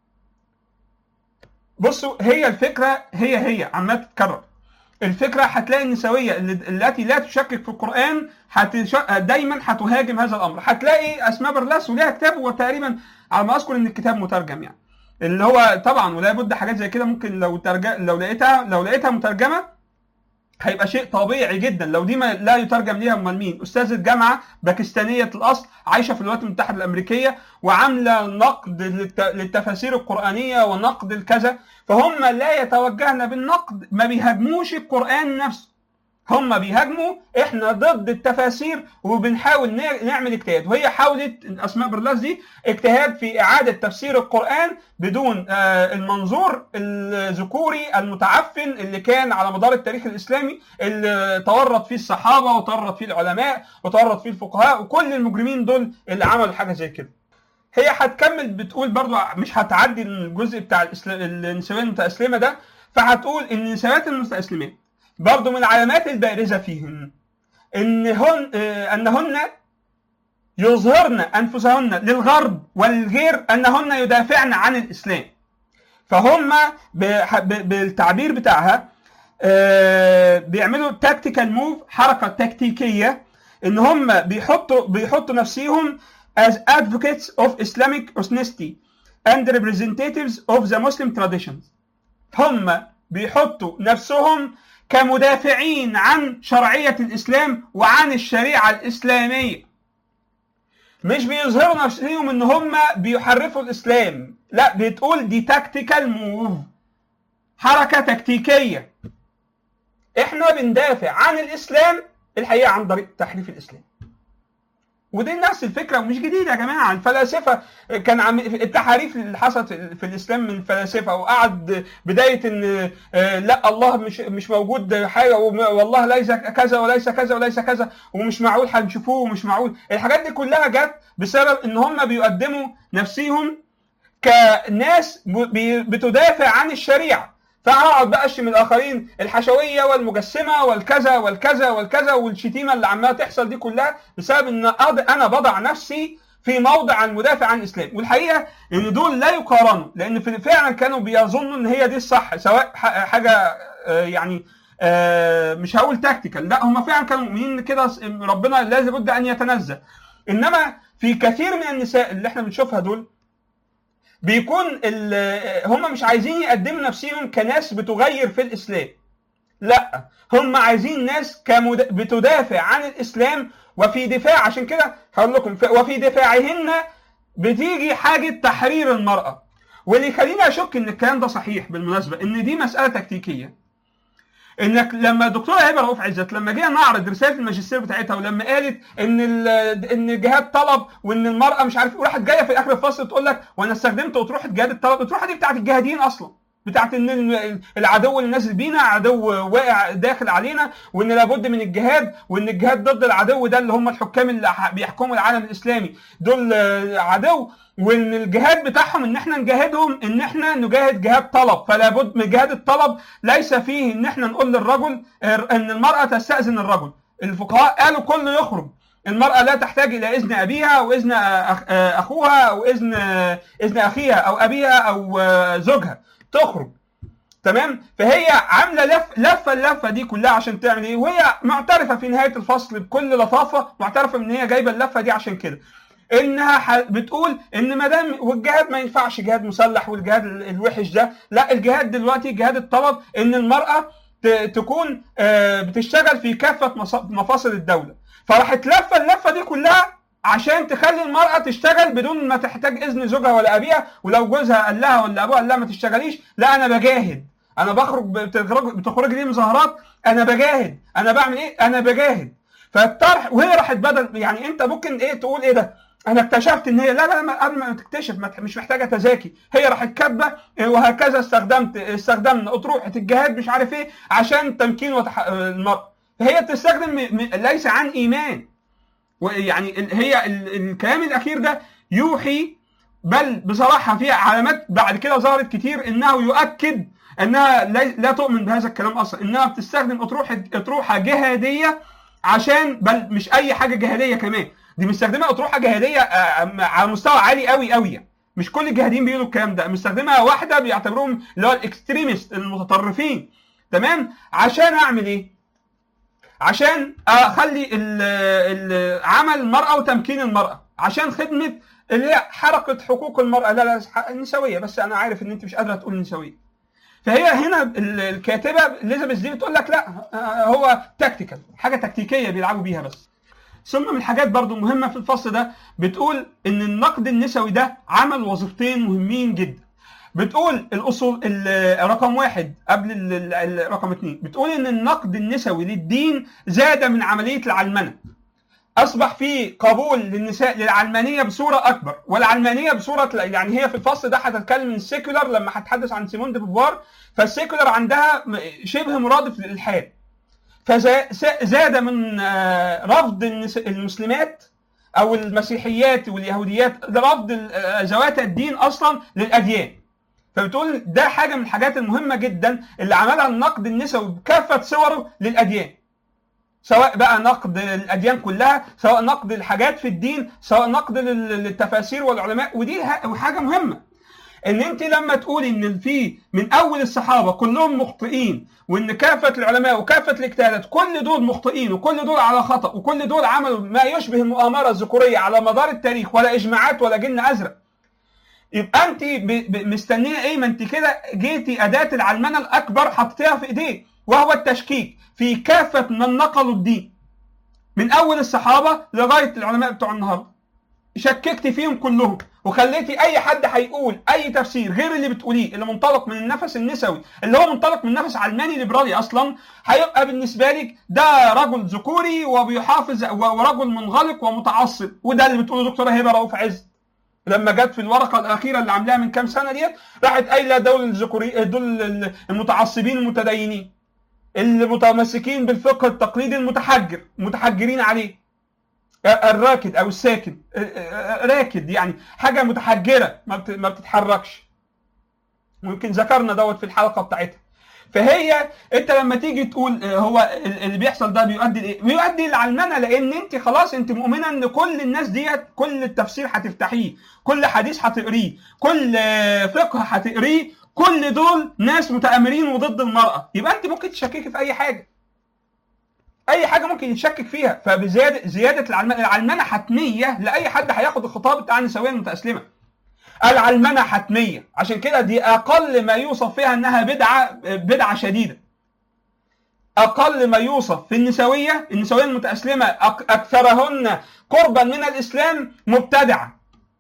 B: بصوا هي الفكرة هي هي عمالة تتكرر الفكرة هتلاقي النسوية اللي- التي لا تشكك في القرآن هتش... دايما هتهاجم هذا الأمر هتلاقي أسماء برلاس وليها كتاب وتقريبا على ما أذكر إن الكتاب مترجم يعني اللي هو طبعا ولا بد حاجات زي كده ممكن لو ترجم لو لقيتها لو لقيتها مترجمة هيبقى شيء طبيعي جدا لو دي ما لا يترجم ليها امال مين استاذه جامعه باكستانيه الاصل عايشه في الولايات المتحده الامريكيه وعامله نقد للت- للتفاسير القرانيه ونقد الكذا فهم لا يتوجهن بالنقد ما بيهاجموش القران نفسه هم بيهاجموا احنا ضد التفاسير وبنحاول نع- نعمل اجتهاد وهي حاولت اسماء برلاس دي اجتهاد في اعاده تفسير القران بدون آه، المنظور الذكوري المتعفن اللي كان على مدار التاريخ الاسلامي اللي تورط فيه الصحابه وتورط فيه العلماء وتورط فيه الفقهاء وكل المجرمين دول اللي عملوا حاجه زي كده هي هتكمل بتقول برضو مش هتعدي الجزء بتاع الإسلام النسوية المتأسلمة ده فهتقول ان النسوات المتأسلمات برضو من العلامات البارزة فيهن ان هن آه، انهن يظهرن انفسهن للغرب والغير انهن يدافعن عن الاسلام فهم بح- ب- بالتعبير بتاعها آه، بيعملوا تاكتيكال موف حركه تكتيكيه ان هم بيحطوا بيحطوا نفسيهم as advocates of Islamic honesty and representatives of the Muslim traditions هم بيحطوا نفسهم كمدافعين عن شرعية الإسلام وعن الشريعة الإسلامية مش بيظهروا نفسهم ان هم بيحرفوا الإسلام لا بتقول دي تاكتيكال موف حركة تكتيكية احنا بندافع عن الإسلام الحقيقة عن طريق تحريف الإسلام ودي نفس الفكره ومش جديده يا جماعه الفلاسفه كان عم التحاريف اللي حصلت في الاسلام من الفلاسفه وقعد بدايه ان آه، لا الله مش مش موجود حاجه وم- والله ليس كذا وليس كذا وليس كذا ومش معقول هنشوفوه ومش معقول الحاجات دي كلها جت بسبب ان هم بيقدموا نفسيهم كناس ب- بي- بتدافع عن الشريعه فهقعد بقى اشتم الاخرين الحشويه والمجسمه والكذا والكذا والكذا والشتيمه اللي عماله تحصل دي كلها بسبب ان أض- انا بضع نفسي في موضع المدافع عن الاسلام والحقيقه ان دول لا يقارنوا لان في- فعلا كانوا بيظنوا ان هي دي الصح سواء ح- حاجه آه، يعني آه، مش هقول تاكتيكال لا هم فعلا كانوا مؤمنين إن كده ربنا لازم بد ان يتنزل انما في كثير من النساء اللي احنا بنشوفها دول بيكون ال- هم مش عايزين يقدموا نفسهم كناس بتغير في الاسلام لا هم عايزين ناس كمد... بتدافع عن الاسلام وفي دفاع عشان كده هقول لكم ف- وفي دفاعهن بتيجي حاجه تحرير المراه واللي يخليني اشك ان الكلام ده صحيح بالمناسبه ان دي مساله تكتيكيه انك لما الدكتوره هبه رؤوف عزت لما جينا نعرض رساله الماجستير بتاعتها ولما قالت ان ال- ان الجهاد طلب وان المراه مش عارف ايه وراحت جايه في اخر الفصل تقول لك وانا استخدمت اطروحه جهاد الطلب الاطروحه دي بتاعت الجهاديين اصلا بتاعت ان ال- العدو اللي نازل بينا عدو واقع داخل علينا وان لابد من الجهاد وان الجهاد ضد العدو ده اللي هم الحكام اللي ح- بيحكموا العالم الاسلامي دول آه، عدو وان الجهاد بتاعهم ان احنا نجاهدهم ان احنا نجاهد جهاد طلب فلا بد من جهاد الطلب ليس فيه ان احنا نقول للرجل آه، ان المراه تستاذن الرجل الفقهاء قالوا كله يخرج المرأة لا تحتاج إلى إذن أبيها وإذن أخ- أخوها أو إذن إذن أخيها أو أبيها أو زوجها تخرج تمام فهي عامله لف لفه اللفه دي كلها عشان تعمل ايه وهي معترفه في نهايه الفصل بكل لطافه معترفه ان هي جايبه اللفه دي عشان كده انها ح- بتقول ان ما دام والجهاد ما ينفعش جهاد مسلح والجهاد ال- الوحش ده لا الجهاد دلوقتي جهاد الطلب ان المراه ت- تكون آه، بتشتغل في كافه مص- مفاصل الدوله فراحت لفه اللفه دي كلها عشان تخلي المرأة تشتغل بدون ما تحتاج إذن زوجها ولا أبيها ولو جوزها قال لها ولا أبوها قال لها ما تشتغليش لا أنا بجاهد أنا بخرج بتخرج بتخرج لي مظاهرات أنا بجاهد أنا بعمل إيه أنا بجاهد فالطرح وهي راحت بدل يعني أنت ممكن إيه تقول إيه ده انا اكتشفت ان هي لا لا ما- قبل ما تكتشف ما ت- مش محتاجه تذاكي هي راحت كاتبه إيه، وهكذا استخدمت استخدمنا اطروحه الجهاد مش عارف ايه عشان تمكين وتح... المراه فهي بتستخدم م... م... ليس عن ايمان ويعني ال- هي ال... الكلام الاخير ده يوحي بل بصراحه في علامات بعد كده ظهرت كتير انه يؤكد انها لا, لا تؤمن بهذا الكلام اصلا انها بتستخدم اطروحه اطروحه جهاديه عشان بل مش اي حاجه جهاديه كمان دي مستخدمه اطروحه جهاديه آه، على مستوى عالي قوي قوي يعني. مش كل الجهاديين بيقولوا الكلام ده مستخدمها واحده بيعتبروهم اللي هو الاكستريمست المتطرفين تمام عشان اعمل ايه عشان اخلي ال- ال- عمل المراه وتمكين المراه عشان خدمه اللي هي حركه حقوق المراه لا لا النسويه بس انا عارف ان انت مش قادره تقول نسويه فهي هنا ال- الكاتبه اليزابيث دي بتقول لك لا آه، هو تكتيكال حاجه تكتيكيه بيلعبوا بيها بس ثم من الحاجات برضو المهمة في الفصل ده بتقول ان النقد النسوي ده عمل وظيفتين مهمين جدا بتقول الاصول ال- رقم واحد قبل ال- ال- ال- رقم اثنين بتقول ان النقد النسوي للدين زاد من عملية العلمنة اصبح في قبول للنساء للعلمانيه بصوره اكبر والعلمانيه بصوره يعني هي في الفصل ده هتتكلم من السيكولار لما هتحدث عن سيمون دي بوفوار فالسيكولار عندها م- شبه مرادف للالحاد فزاد من آه، رفض النس- المسلمات او المسيحيات واليهوديات لرفض ال- آه، ذوات الدين اصلا للاديان فبتقول ده حاجه من الحاجات المهمه جدا اللي عملها النقد النسوي بكافه صوره للاديان سواء بقى نقد الاديان كلها سواء نقد الحاجات في الدين سواء نقد لل- للتفاسير والعلماء ودي ه- حاجه مهمه ان انت لما تقولي ان في من اول الصحابه كلهم مخطئين وان كافه العلماء وكافه الاجتهادات كل دول مخطئين وكل دول على خطا وكل دول عملوا ما يشبه المؤامره الذكوريه على مدار التاريخ ولا اجماعات ولا جن ازرق يبقى انت ب- ب- مستنيه ايه ما انت كده جيتي اداه العلمنه الاكبر حطيتيها في ايديه وهو التشكيك في كافه من نقلوا الدين من اول الصحابه لغايه العلماء بتوع النهارده شككتي فيهم كلهم وخليتي اي حد هيقول اي تفسير غير اللي بتقوليه اللي منطلق من النفس النسوي اللي هو منطلق من نفس علماني ليبرالي اصلا هيبقى بالنسبه لك ده رجل ذكوري وبيحافظ و- ورجل منغلق ومتعصب وده اللي بتقوله دكتوره هبه رؤوف عز لما جت في الورقه الاخيره اللي عاملاها من كام سنه ديت راحت قايله دول الذكوري دول المتعصبين المتدينين المتمسكين بالفقه التقليدي المتحجر متحجرين عليه الراكد او الساكن راكد يعني حاجه متحجره ما بت- ما بتتحركش ممكن ذكرنا دوت في الحلقه بتاعتها فهي انت لما تيجي تقول آه، هو ال- اللي بيحصل ده بيؤدي لايه؟ بيؤدي للعلمنه لان انت خلاص انت مؤمنه ان كل الناس ديت كل التفسير هتفتحيه، كل حديث هتقريه، كل آه، فقه هتقريه، كل دول ناس متآمرين وضد المرأة، يبقى انت ممكن تشككي في اي حاجه. اي حاجه ممكن يتشكك فيها فبزياده زياده العلمنه العلمنه حتميه لاي حد هياخد الخطاب بتاع النسويه المتاسلمه العلمنه حتميه عشان كده دي اقل ما يوصف فيها انها بدعه بدعه شديده اقل ما يوصف في النسويه النسويه المتاسلمه أك- اكثرهن قربا من الاسلام مبتدعه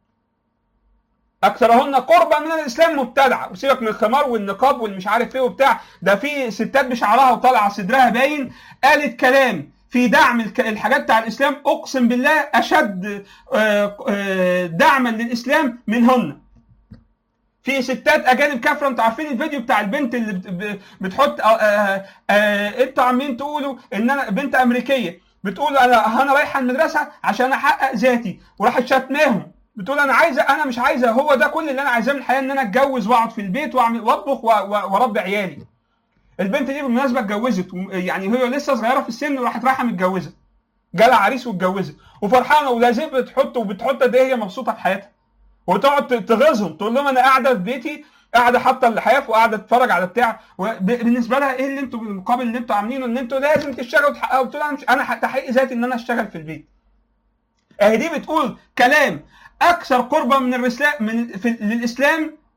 B: اكثرهن قربا من الاسلام مبتدعه وسيبك من الخمار والنقاب والمش عارف ايه وبتاع ده في ستات بشعرها وطالعه صدرها باين قالت كلام في دعم الك- الحاجات بتاع الاسلام اقسم بالله اشد آه، آه، دعما للاسلام منهن في ستات اجانب كافره انتوا عارفين الفيديو بتاع البنت اللي بت- ب- بتحط آه، آه، آه، انتوا عمالين تقولوا ان انا بنت امريكيه بتقول انا انا رايحه المدرسه عشان احقق ذاتي وراحت شتماهم بتقول انا عايزه انا مش عايزه هو ده كل اللي انا عايزاه من الحياه ان انا اتجوز واقعد في البيت واعمل واطبخ و- و- واربي عيالي البنت دي بالمناسبه اتجوزت و- يعني هي لسه صغيره في السن وراحت رايحه متجوزه جالها عريس واتجوزت وفرحانه ولازم بتحط وبتحط قد ايه هي مبسوطه في حياتها وتقعد ت- تغيظهم تقول لهم انا قاعده في بيتي قاعده حاطه اللحاف وقاعده تتفرج على بتاع وب- بالنسبه لها ايه اللي انتوا بالمقابل اللي انتوا عاملينه ان انتوا لازم تشتغلوا وتحققوا قلت لها انا مش انا تحقيق ذاتي ان انا اشتغل في البيت اهي دي بتقول كلام اكثر قربا من الرسالة من في للاسلام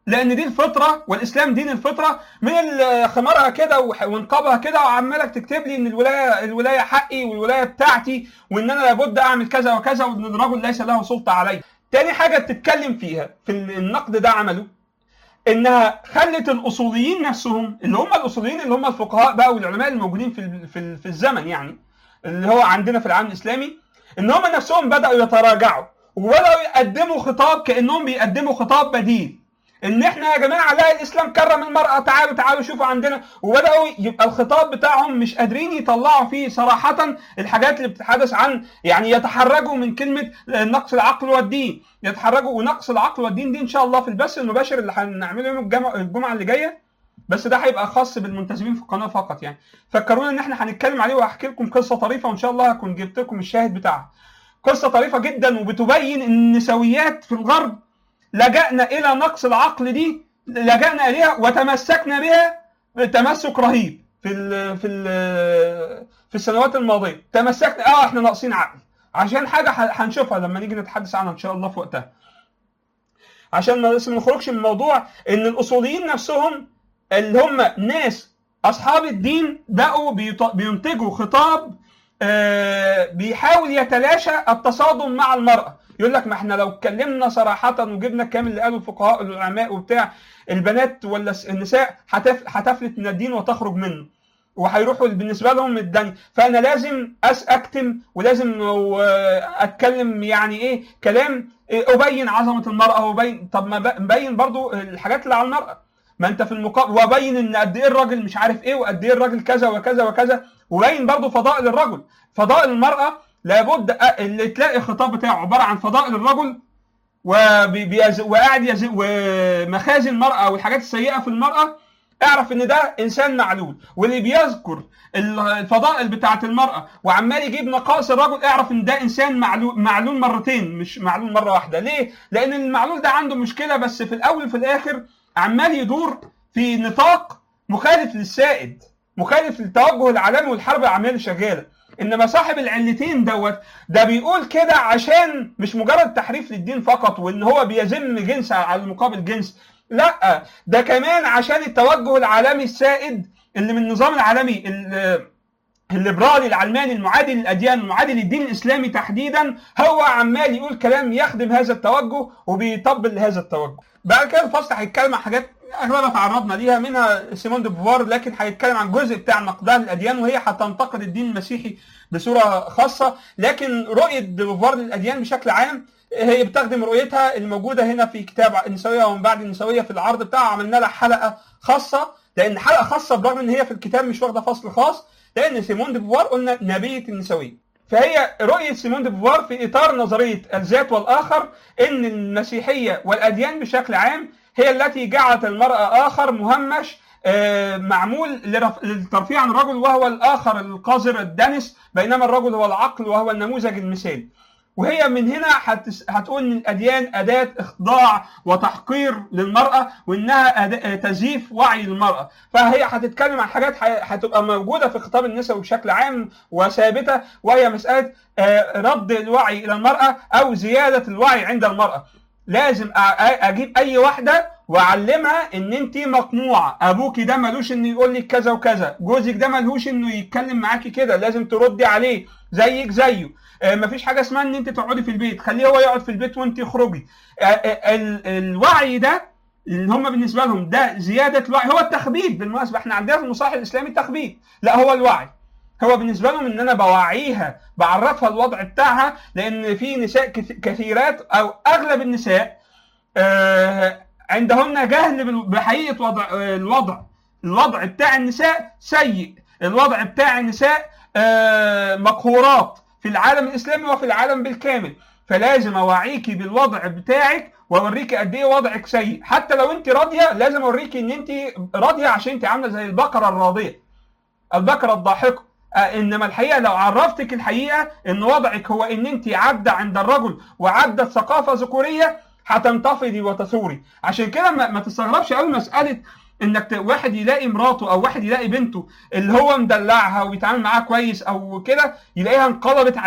B: لان دي الفطره والاسلام دين الفطره من ال- خمارها كده وح- ونقابها كده وعمالك تكتب لي ان الولايه الولايه حقي والولايه بتاعتي وان انا لابد اعمل كذا وكذا وان الرجل ليس له سلطه علي. تاني حاجه تتكلم فيها في النقد ده عمله انها خلت الاصوليين نفسهم اللي هم الاصوليين اللي هم الفقهاء بقى والعلماء الموجودين في ال- في ال- في الزمن يعني اللي هو عندنا في العالم الاسلامي ان هم نفسهم بداوا يتراجعوا وبداوا يقدموا خطاب كانهم بيقدموا خطاب بديل ان احنا يا جماعه لا الاسلام كرم المراه تعالوا تعالوا شوفوا عندنا وبداوا يبقى الخطاب بتاعهم مش قادرين يطلعوا فيه صراحه الحاجات اللي بتتحدث عن يعني يتحرجوا من كلمه نقص العقل والدين يتحرجوا ونقص العقل والدين دي ان شاء الله في البث المباشر اللي هنعمله يوم الجمعه الجمعه اللي جايه بس ده هيبقى خاص بالمنتسبين في القناه فقط يعني فكرونا ان احنا هنتكلم عليه وهحكي لكم قصه طريفه وان شاء الله هكون جبت لكم الشاهد بتاعها قصه طريفه جدا وبتبين ان النسويات في الغرب لجأنا الى نقص العقل دي لجأنا اليها وتمسكنا بها تمسك رهيب في ال في ال في السنوات الماضيه تمسكنا اه احنا ناقصين عقل عشان حاجه ح- هنشوفها لما نيجي نتحدث عنها ان شاء الله في وقتها عشان ما بس ما نخرجش من الموضوع ان الاصوليين نفسهم اللي هم ناس اصحاب الدين بقوا بيط- بينتجوا خطاب آه، بيحاول يتلاشى التصادم مع المراه يقول لك ما احنا لو اتكلمنا صراحه وجبنا الكلام اللي قاله الفقهاء والعلماء وبتاع البنات ولا الس- النساء هتف- هتفلت من الدين وتخرج منه وهيروحوا بالنسبه لهم الدنيا فانا لازم أس اكتم ولازم آه، اتكلم يعني ايه كلام آه، ابين عظمه المراه وابين طب ما ب- مبين برضو الحاجات اللي على المراه ما انت في المقابل وابين ان قد ايه الراجل مش عارف ايه وقد ايه الراجل كذا وكذا وكذا وبين برضو فضائل الرجل فضائل المراه لابد أ- اللي تلاقي الخطاب بتاعه عباره عن فضائل الرجل وبيز... وقاعد يز... ومخازن المرأة والحاجات السيئة في المرأة اعرف ان ده انسان معلول واللي بيذكر الفضائل بتاعت المرأة وعمال يجيب نقائص الرجل اعرف ان ده انسان معلول معلول مرتين مش معلول مرة واحدة ليه؟ لان المعلول ده عنده مشكلة بس في الاول وفي الاخر عمال يدور في نطاق مخالف للسائد مخالف للتوجه العالمي والحرب العالمية اللي شغالة انما صاحب العلتين دوت ده بيقول كده عشان مش مجرد تحريف للدين فقط وان هو بيذم جنس على المقابل جنس لا ده كمان عشان التوجه العالمي السائد اللي من النظام العالمي ال- الليبرالي العلماني المعادي للاديان المعادي للدين الاسلامي تحديدا هو عمال يقول كلام يخدم هذا التوجه وبيطبل لهذا التوجه. بعد كده الفصل هيتكلم عن حاجات اغلبها تعرضنا ليها منها سيمون دي بوفوار لكن هيتكلم عن جزء بتاع نقدها للاديان وهي هتنتقد الدين المسيحي بصوره خاصه لكن رؤيه دي بوفوار للاديان بشكل عام هي بتخدم رؤيتها الموجوده هنا في كتاب النسويه ومن بعد النسويه في العرض بتاعها عملنا لها حلقه خاصه لان حلقه خاصه برغم ان هي في الكتاب مش واخده فصل خاص لان سيمون دي بوفوار قلنا نبيه النسويه فهي رؤيه سيمون دي بوفوار في اطار نظريه الذات والاخر ان المسيحيه والاديان بشكل عام هي التي جعلت المراه اخر مهمش آه، معمول لرف- للترفيه عن الرجل وهو الاخر القذر الدنس بينما الرجل هو العقل وهو النموذج المثالي وهي من هنا هتس- هتقول ان الاديان اداه اخضاع وتحقير للمراه وانها أداة تزييف وعي للمراه فهي هتتكلم عن حاجات ح- هتبقى موجوده في الخطاب النسوي بشكل عام وثابته وهي مساله آه، رد الوعي الى المراه او زياده الوعي عند المراه لازم أ- أ- اجيب اي واحده واعلمها ان انت مقنوعه ابوكي ده ملوش انه يقول لك كذا وكذا جوزك ده ملوش انه يتكلم معاكي كده لازم تردي عليه زيك زيه آه، مفيش حاجه اسمها ان انت تقعدي في البيت خليه هو يقعد في البيت وانت اخرجي آه، آه، ال- الوعي ده اللي هم بالنسبه لهم ده زياده الوعي هو التخبيب بالمناسبه احنا عندنا في المصطلح الاسلامي التخبيب لا هو الوعي هو بالنسبه لهم ان انا بوعيها بعرفها الوضع بتاعها لان في نساء كث- كثيرات او اغلب النساء آه، عندهن جهل بال- بحقيقه وضع آه، الوضع الوضع بتاع النساء سيء الوضع بتاع النساء آه، مقهورات في العالم الاسلامي وفي العالم بالكامل فلازم اوعيكي بالوضع بتاعك واوريكي قد ايه وضعك سيء حتى لو انت راضيه لازم اوريكي ان انت راضيه عشان انت عامله زي البقره الراضيه البقره الضاحكه آه، انما الحقيقه لو عرفتك الحقيقه ان وضعك هو ان انت عبده عند الرجل وعبده ثقافه ذكوريه هتنتفضي وتثوري عشان كده ما, ما تستغربش قوي مساله انك ت- واحد يلاقي مراته او واحد يلاقي بنته اللي هو مدلعها وبيتعامل معاها كويس او كده يلاقيها انقلبت عليه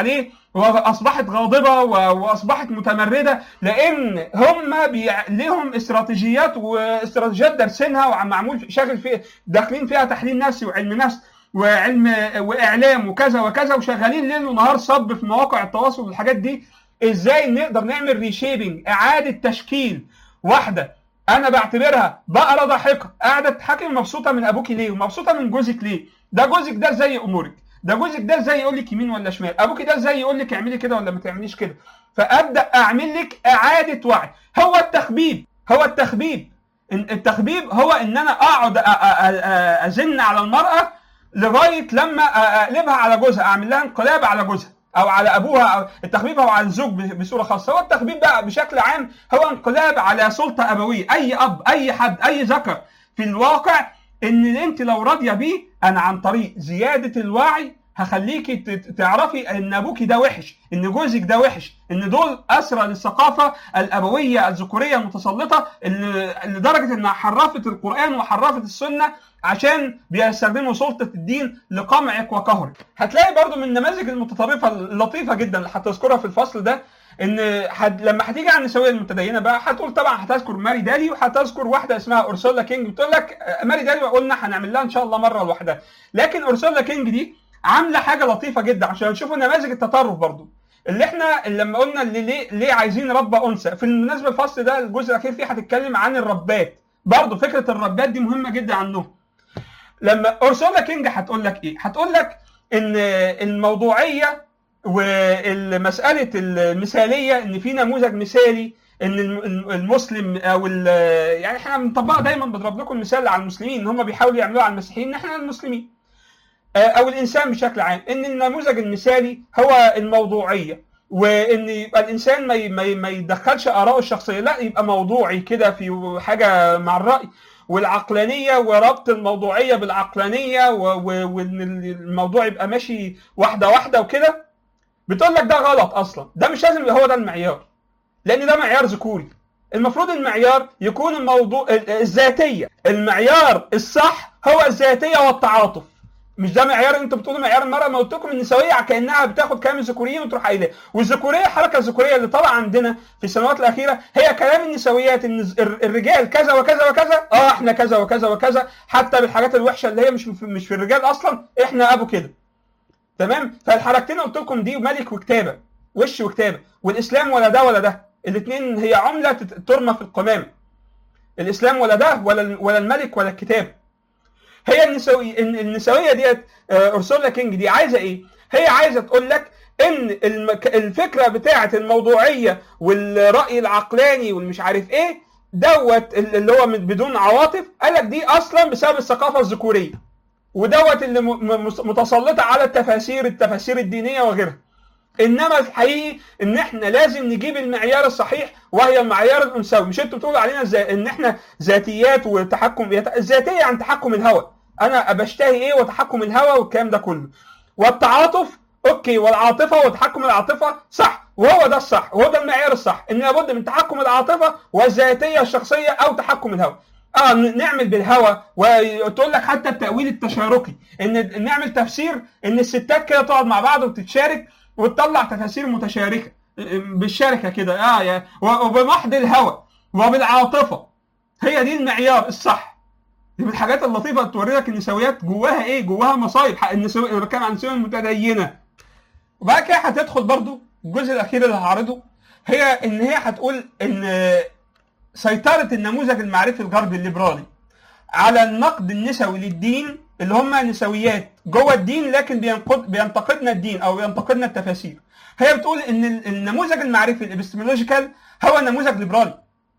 B: واصبحت غاضبه و- واصبحت متمرده لان هم بي... لهم استراتيجيات واستراتيجيات دارسينها ومعمول شاغل في داخلين فيها تحليل نفسي وعلم نفس وعلم واعلام وكذا وكذا وشغالين ليل ونهار صب في مواقع التواصل والحاجات دي ازاي نقدر نعمل ريشيبنج اعاده تشكيل واحده انا بعتبرها بقره ضاحكه قاعده تحكي مبسوطه من ابوكي ليه ومبسوطه من جوزك ليه ده جوزك ده ازاي امورك ده جوزك ده ازاي يقول لك يمين ولا شمال ابوكي ده ازاي يقول لك اعملي كده ولا ما تعمليش كده فابدا اعمل لك اعاده وعي هو التخبيب هو التخبيب إن- التخبيب هو ان انا اقعد أ- أ- أ- ازن على المراه لغايه لما أ- اقلبها على جوزها اعمل لها انقلاب على جوزها او على ابوها او التخبيب هو على الزوج ب- بصوره خاصه هو التخبيب بقى بشكل عام هو انقلاب على سلطه ابويه اي اب اي حد اي ذكر في الواقع ان انت لو راضيه بيه انا عن طريق زياده الوعي هخليكي ت- تعرفي ان ابوكي ده وحش ان جوزك ده وحش ان دول اسرى للثقافه الابويه الذكوريه المتسلطه اللي- لدرجه انها حرفت القران وحرفت السنه عشان بيستخدموا سلطه الدين لقمعك وقهرك هتلاقي برضو من النماذج المتطرفه اللطيفه جدا اللي هتذكرها في الفصل ده ان حد لما هتيجي على النسويه المتدينه بقى هتقول طبعا هتذكر ماري دالي وهتذكر واحده اسمها اورسولا كينج بتقول لك آه، ماري دالي قلنا هنعمل لها ان شاء الله مره لوحدها لكن اورسولا كينج دي عامله حاجه لطيفه جدا عشان نشوفوا نماذج التطرف برضو اللي احنا لما قلنا اللي ليه ليه عايزين ربة انثى في المناسبه الفصل ده الجزء الاخير فيه هتتكلم عن الربات برضو فكره الربات دي مهمه جدا عنهم لما اورسولا كينج هتقول لك ايه هتقول لك ان الموضوعيه والمساله المثاليه ان في نموذج مثالي ان الم- المسلم او ال- يعني احنا بنطبقها دايما بضرب لكم المثال على المسلمين ان هم بيحاولوا يعملوها على المسيحيين ان احنا المسلمين آه، او الانسان بشكل عام ان النموذج المثالي هو الموضوعيه وان يبقى الانسان ما ي- ما ي- ما يدخلش اراءه الشخصيه لا يبقى موضوعي كده في حاجه مع الراي والعقلانيه وربط الموضوعيه بالعقلانيه و- و- وان الموضوع يبقى ماشي واحده واحده وكده بتقول لك ده غلط اصلا ده مش لازم يبقى هو ده المعيار لان ده معيار ذكوري المفروض المعيار يكون الموضوع الذاتيه المعيار الصح هو الذاتيه والتعاطف مش ده معيار انتوا بتقولوا معيار المراه ما قلت لكم النسويه كانها بتاخد كلام الذكوريين وتروح قايلاه والذكوريه الحركه الذكوريه اللي طالعه عندنا في السنوات الاخيره هي كلام النسويات ان الر- الرجال كذا وكذا وكذا اه احنا كذا وكذا وكذا حتى بالحاجات الوحشه اللي هي مش في مش في الرجال اصلا احنا ابو كده تمام فالحركتين قلت لكم دي ملك وكتابه وش وكتابه والاسلام ولا ده ولا ده الاثنين هي عمله تت- ترمى في القمامه الاسلام ولا ده ولا ولا الملك ولا الكتاب هي النسوي إن النسويه ديت آه، اورسولا كينج دي عايزه ايه؟ هي عايزه تقول لك ان المك... الفكره بتاعه الموضوعيه والراي العقلاني والمش عارف ايه دوت اللي هو من- بدون عواطف قال لك دي اصلا بسبب الثقافه الذكوريه ودوت اللي م- م- متسلطه على التفاسير التفاسير الدينيه وغيرها انما الحقيقي ان احنا لازم نجيب المعيار الصحيح وهي المعيار الانثوي مش انتوا بتقولوا علينا زي ان احنا ذاتيات وتحكم يت- الذاتيه عن تحكم الهوى انا بشتهي ايه وتحكم الهوى والكلام ده كله والتعاطف اوكي والعاطفه وتحكم العاطفه صح وهو ده الصح وهو ده المعيار الصح ان لابد من تحكم العاطفه والذاتيه الشخصيه او تحكم الهوى اه ن- نعمل بالهوى وتقول لك حتى التاويل التشاركي ان نعمل تفسير ان الستات كده تقعد مع بعض وتتشارك وتطلع تفاسير متشاركه بالشركه كده اه يا- وبمحض الهوى وبالعاطفه هي دي المعيار الصح دي من الحاجات اللطيفه توري لك النسويات جواها ايه جواها مصايب حق النسوي انا بتكلم عن النسويه المتدينه وبعد كده هتدخل برضو الجزء الاخير اللي هعرضه هي ان هي هتقول ان سيطره النموذج المعرفي الغربي الليبرالي على النقد النسوي للدين اللي هم نسويات جوه الدين لكن بينقد بينتقدنا الدين او بينتقدنا التفاسير هي بتقول ان ال- النموذج المعرفي الابستمولوجيكال هو نموذج ليبرالي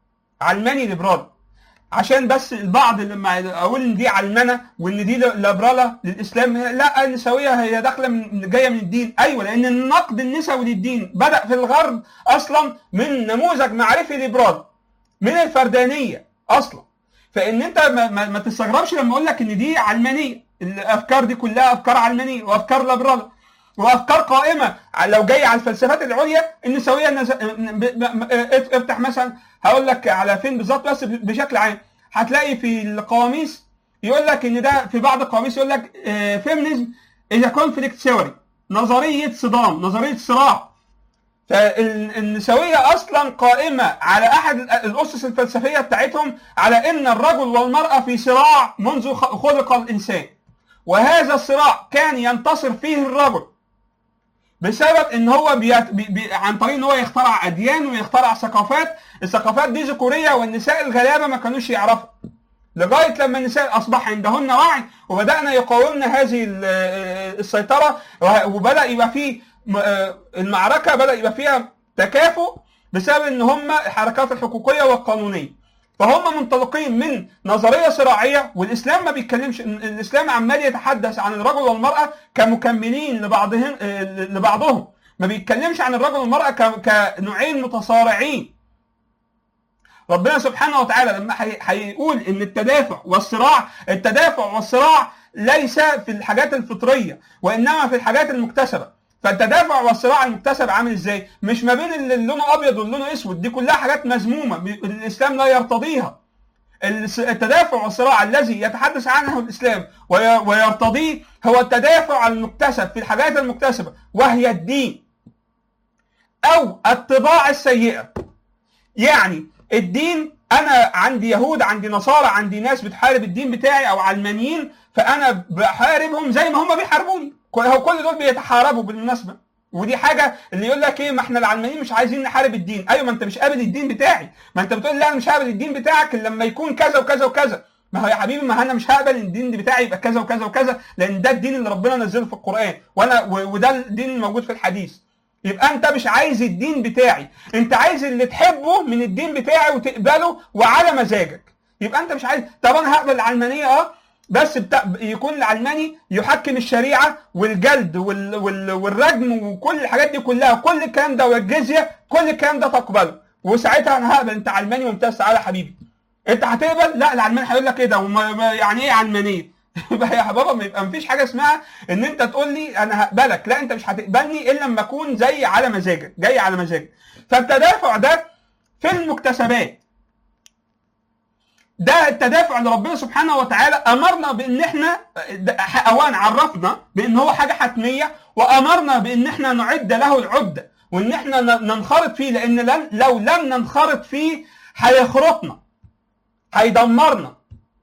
B: علماني ليبرالي عشان بس البعض لما اقول ان دي علمنه وان دي ليبراله للاسلام لا النسويه هي داخله من جايه من الدين ايوه لان النقد النسوي للدين بدا في الغرب اصلا من نموذج معرفي ليبرالي من الفردانيه اصلا فان انت ما, ما, ما تستغربش لما اقول لك ان دي علمانيه الافكار دي كلها افكار علمانيه وافكار ليبراليه وافكار قائمه لو جاي على الفلسفات العليا النسويه النز... ب... ب... افتح مثلا هقول لك على فين بالظبط بس بشكل عام هتلاقي في القواميس يقول لك ان ده في بعض القواميس يقول لك فيمينيزم از كونفليكت ثيوري نظريه صدام نظريه صراع فالنسويه اصلا قائمه على احد الاسس الفلسفيه بتاعتهم على ان الرجل والمراه في صراع منذ خلق الانسان وهذا الصراع كان ينتصر فيه الرجل بسبب ان هو بيت... بي... بي... عن طريق ان هو يخترع اديان ويخترع ثقافات الثقافات دي ذكوريه والنساء الغلابه ما كانوش يعرفوا لغايه لما النساء اصبح عندهن وعي وبدانا يقاومن هذه السيطره وبدا يبقى في المعركه بدا يبقى فيها تكافؤ بسبب ان هم الحركات الحقوقيه والقانونيه فهم منطلقين من نظريه صراعيه والاسلام ما بيتكلمش الاسلام عمال يتحدث عن الرجل والمراه كمكملين لبعضهم لبعضهم ما بيتكلمش عن الرجل والمراه كنوعين متصارعين ربنا سبحانه وتعالى لما هيقول ان التدافع والصراع التدافع والصراع ليس في الحاجات الفطريه وانما في الحاجات المكتسبه فالتدافع والصراع المكتسب عامل ازاي؟ مش ما بين اللي لونه ابيض واللي لونه اسود دي كلها حاجات مذمومه الاسلام لا يرتضيها. التدافع والصراع الذي يتحدث عنه الاسلام ويرتضيه هو التدافع المكتسب في الحاجات المكتسبه وهي الدين. او الطباع السيئه. يعني الدين انا عندي يهود عندي نصارى عندي ناس بتحارب الدين بتاعي او علمانيين فانا بحاربهم زي ما هم بيحاربوني هو كل دول بيتحاربوا بالمناسبه ودي حاجه اللي يقول لك ايه ما احنا العلمانيين مش عايزين نحارب الدين ايوه ما انت مش قابل الدين بتاعي ما انت بتقول لا انا مش هقبل الدين بتاعك الا لما يكون كذا وكذا وكذا ما هو يا حبيبي ما انا مش هقبل الدين بتاعي يبقى كذا وكذا وكذا لان ده الدين اللي ربنا نزله في القران وانا وده الدين الموجود في الحديث يبقى انت مش عايز الدين بتاعي انت عايز اللي تحبه من الدين بتاعي وتقبله وعلى مزاجك يبقى انت مش عايز طب انا هقبل العلمانيه اه بس بتاع يكون العلماني يحكم الشريعه والجلد وال... وال... والرجم وكل الحاجات دي كلها كل الكلام ده والجزيه كل الكلام ده تقبله وساعتها انا هقبل انت علماني ممتاز تعالى يا حبيبي انت هتقبل لا العلماني هيقول لك ايه ده وما... يعني ايه علمانيه يبقى يا بابا ما يبقى مفيش حاجه اسمها ان انت تقول لي انا هقبلك لا انت مش هتقبلني الا لما اكون زي على مزاجك جاي على مزاجك فالتدافع ده في المكتسبات ده التدافع اللي ربنا سبحانه وتعالى امرنا بان احنا اوان عرفنا بان هو حاجه حتميه وامرنا بان احنا نعد له العده وان احنا ننخرط فيه لان لن لو لم ننخرط فيه هيخرطنا هيدمرنا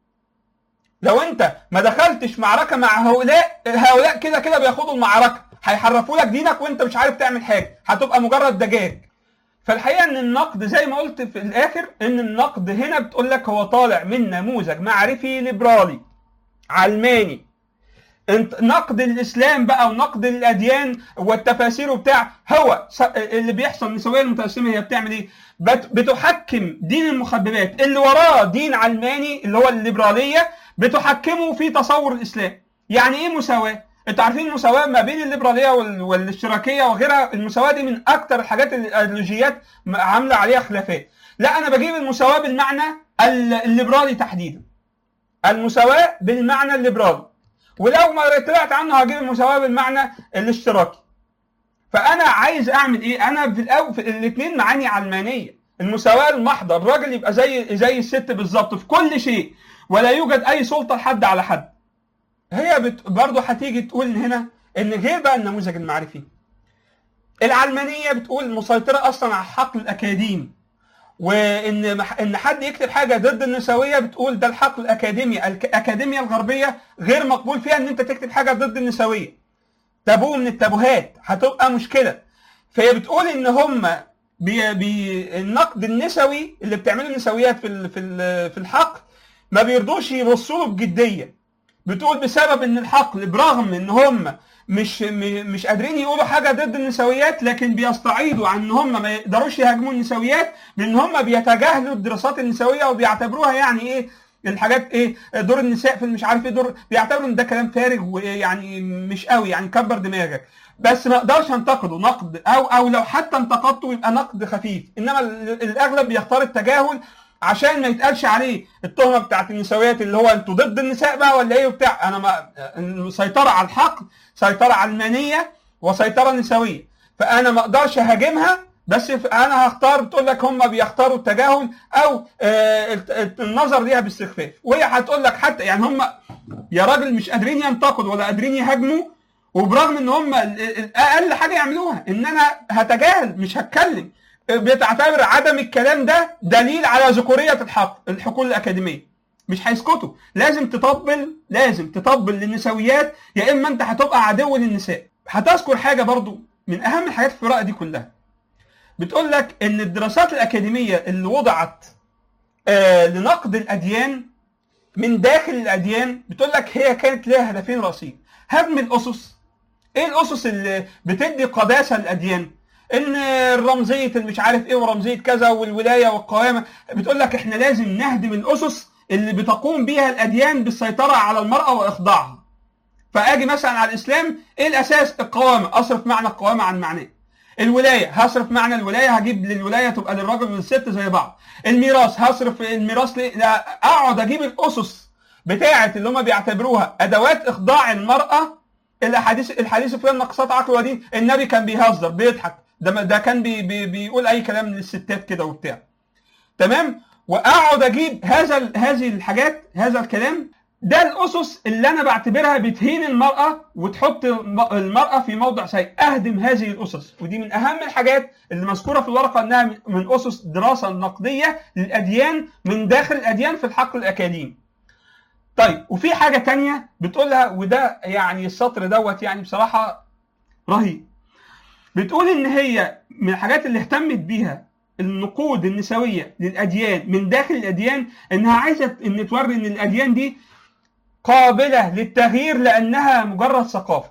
B: لو انت ما دخلتش معركه مع هؤلاء هؤلاء كده كده بياخدوا المعركه هيحرفوا لك دينك وانت مش عارف تعمل حاجه هتبقى مجرد دجاج فالحقيقه ان النقد زي ما قلت في الاخر ان النقد هنا بتقول لك هو طالع من نموذج معرفي ليبرالي علماني انت نقد الاسلام بقى ونقد الاديان والتفاسير وبتاع هو اللي بيحصل النسويه المتقسمه هي بتعمل ايه؟ بتحكم دين المخببات اللي وراه دين علماني اللي هو الليبراليه بتحكمه في تصور الاسلام. يعني ايه مساواه؟ انتوا عارفين المساواه ما بين الليبراليه والاشتراكيه وغيرها المساواه دي من اكثر الحاجات اللي الايديولوجيات عامله عليها خلافات. لا انا بجيب المساواه بالمعنى الليبرالي تحديدا. المساواه بالمعنى الليبرالي. ولو ما طلعت عنه هجيب المساواه بالمعنى الاشتراكي. فانا عايز اعمل ايه؟ انا في الاول في الاثنين معاني علمانيه. المساواه المحضه الراجل يبقى زي زي الست بالظبط في كل شيء ولا يوجد اي سلطه لحد على حد. هي بت... برضه هتيجي تقول هنا ان غير بقى النموذج المعرفي. العلمانيه بتقول مسيطره اصلا على الحقل الاكاديمي. وان ان حد يكتب حاجه ضد النسويه بتقول ده الحقل الاكاديمي الاكاديميا الغربيه غير مقبول فيها ان انت تكتب حاجه ضد النسويه. تابو من التابوهات هتبقى مشكله. فهي بتقول ان هم بي بي النقد النسوي اللي بتعمله النسويات في ال في ال في الحقل ما بيرضوش يبصوا له بجديه. بتقول بسبب ان الحقل برغم ان هم مش مش قادرين يقولوا حاجه ضد النسويات لكن بيستعيضوا عن ان هم ما يقدروش يهاجموا النسويات بان هم بيتجاهلوا الدراسات النسويه وبيعتبروها يعني ايه الحاجات ايه دور النساء في مش عارف ايه دور بيعتبروا ان ده كلام فارغ ويعني مش قوي يعني كبر دماغك بس ما اقدرش انتقده نقد او او لو حتى انتقدته يبقى نقد خفيف انما الاغلب بيختار التجاهل عشان ما يتقالش عليه التهمه بتاعت النسويات اللي هو انتوا ضد النساء بقى ولا ايه وبتاع انا ما سيطره على الحق سيطره علمانيه وسيطره نسويه فانا ما اقدرش اهاجمها بس انا هختار بتقول لك هم بيختاروا التجاهل او النظر ليها باستخفاف وهي هتقول لك حتى يعني هم يا راجل مش قادرين ينتقدوا ولا قادرين يهاجموا وبرغم ان هم ال- ال- اقل حاجه يعملوها ان انا هتجاهل مش هتكلم بتعتبر عدم الكلام ده دليل على ذكوريه الحق الحقول الاكاديميه مش هيسكتوا لازم تطبل لازم تطبل للنسويات يا اما انت هتبقى عدو للنساء هتذكر حاجه برضو من اهم الحاجات في القراءه دي كلها بتقول لك ان الدراسات الاكاديميه اللي وضعت آه لنقد الاديان من داخل الاديان بتقول لك هي كانت لها هدفين رئيسيين هدم الاسس ايه الاسس اللي بتدي قداسه للاديان ان الرمزيه اللي مش عارف ايه ورمزيه كذا والولايه والقوامه بتقول لك احنا لازم نهدم الاسس اللي بتقوم بيها الاديان بالسيطره على المراه واخضاعها فاجي مثلا على الاسلام ايه الاساس القوامه اصرف معنى القوامه عن معناه الولايه هصرف معنى الولايه هجيب للولايه تبقى للراجل والست زي بعض الميراث هصرف الميراث ليه لا اقعد اجيب الاسس بتاعه اللي هم بيعتبروها ادوات اخضاع المراه الاحاديث الحديث فيها نقصات عقل ودين النبي كان بيهزر بيضحك ده ده كان بي بي بيقول اي كلام للستات كده وبتاع تمام واقعد اجيب هذا ال- هذه الحاجات هذا الكلام ده الاسس اللي انا بعتبرها بتهين المراه وتحط الم- المراه في موضع سيء اهدم هذه الاسس ودي من اهم الحاجات اللي مذكوره في الورقه انها من- من اسس دراسه نقديه للاديان من داخل الاديان في الحقل الاكاديمي طيب وفي حاجه تانية بتقولها وده يعني السطر دوت يعني بصراحه رهيب بتقول ان هي من الحاجات اللي اهتمت بيها النقود النسويه للاديان من داخل الاديان انها عايزه ان توري ان الاديان دي قابله للتغيير لانها مجرد ثقافه.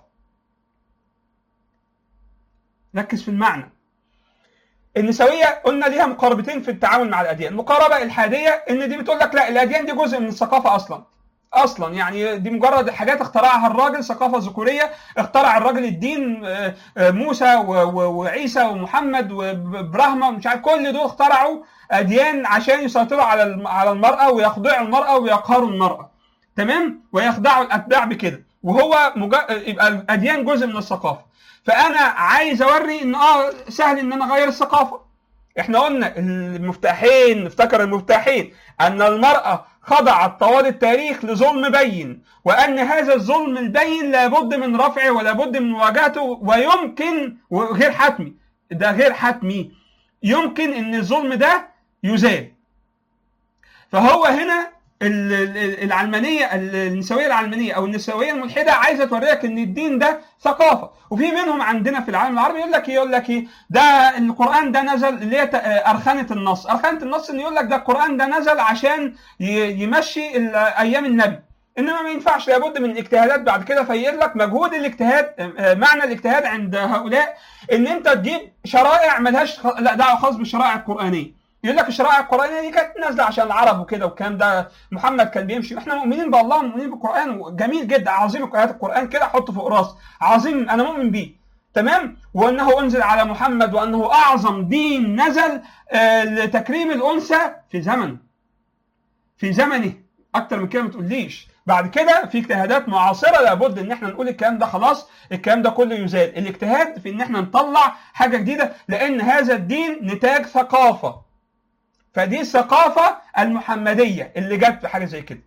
B: ركز في المعنى. النسويه قلنا ليها مقاربتين في التعامل مع الاديان، المقاربه الحاديه ان دي بتقول لك لا الاديان دي جزء من الثقافه اصلا. اصلا يعني دي مجرد حاجات اخترعها الراجل ثقافه ذكوريه اخترع الراجل الدين آه، آه، موسى و- و- وعيسى ومحمد وابراهيم ومش عارف كل دول اخترعوا اديان عشان يسيطروا على الم- على المراه ويخضعوا المراه ويقهروا المراه تمام ويخدعوا الاتباع بكده وهو مج... يبقى الاديان جزء من الثقافه فانا عايز اوري ان اه سهل ان انا اغير الثقافه احنا قلنا المفتاحين نفتكر المفتاحين ان المراه خضعت طوال التاريخ لظلم بين وان هذا الظلم البين لابد من رفعه ولابد من مواجهته ويمكن وغير حتمي ده غير حتمي يمكن ان الظلم ده يزال فهو هنا ال- ال- العلمانيه النسويه العلمانيه او النسويه الملحده عايزه توريك ان الدين ده ثقافه وفي منهم عندنا في العالم العربي يقول لك ايه يقول لك ايه ده القران ده نزل اللي هي ت- ارخنه النص ارخنه النص ان يقول لك ده القران ده نزل عشان ي- يمشي ال- ايام النبي انما ما ينفعش لابد من اجتهادات بعد كده فيقول لك مجهود الاجتهاد آه، معنى الاجتهاد عند هؤلاء ان انت تجيب شرائع ملهاش خ- لا دعوه خاص بالشرائع القرانيه يقول لك الشرائع القرآنية دي كانت نازلة عشان العرب وكده والكلام ده محمد كان بيمشي احنا مؤمنين بالله مؤمنين بالقرآن جميل جدا عظيم آيات القرآن كده حطه فوق راسي عظيم أنا مؤمن بيه تمام وأنه أنزل على محمد وأنه أعظم دين نزل آه لتكريم الأنثى في زمن في زمنه أكتر من كده ما تقوليش بعد كده في اجتهادات معاصرة لابد ان احنا نقول الكلام ده خلاص الكلام ده كله يزال الاجتهاد في ان احنا نطلع حاجة جديدة لان هذا الدين نتاج ثقافة فدي الثقافة المحمدية اللي جت في حاجة زي كده.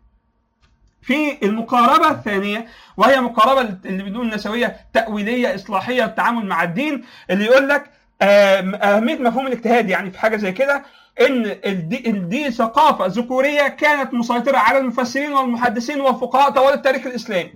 B: في المقاربة الثانية وهي مقاربة اللي بنقول نسوية تأويلية إصلاحية التعامل مع الدين اللي يقول لك آم، أهمية مفهوم الاجتهاد يعني في حاجة زي كده إن الدي, دي ثقافة ذكورية كانت مسيطرة على المفسرين والمحدثين والفقهاء طوال التاريخ الإسلامي.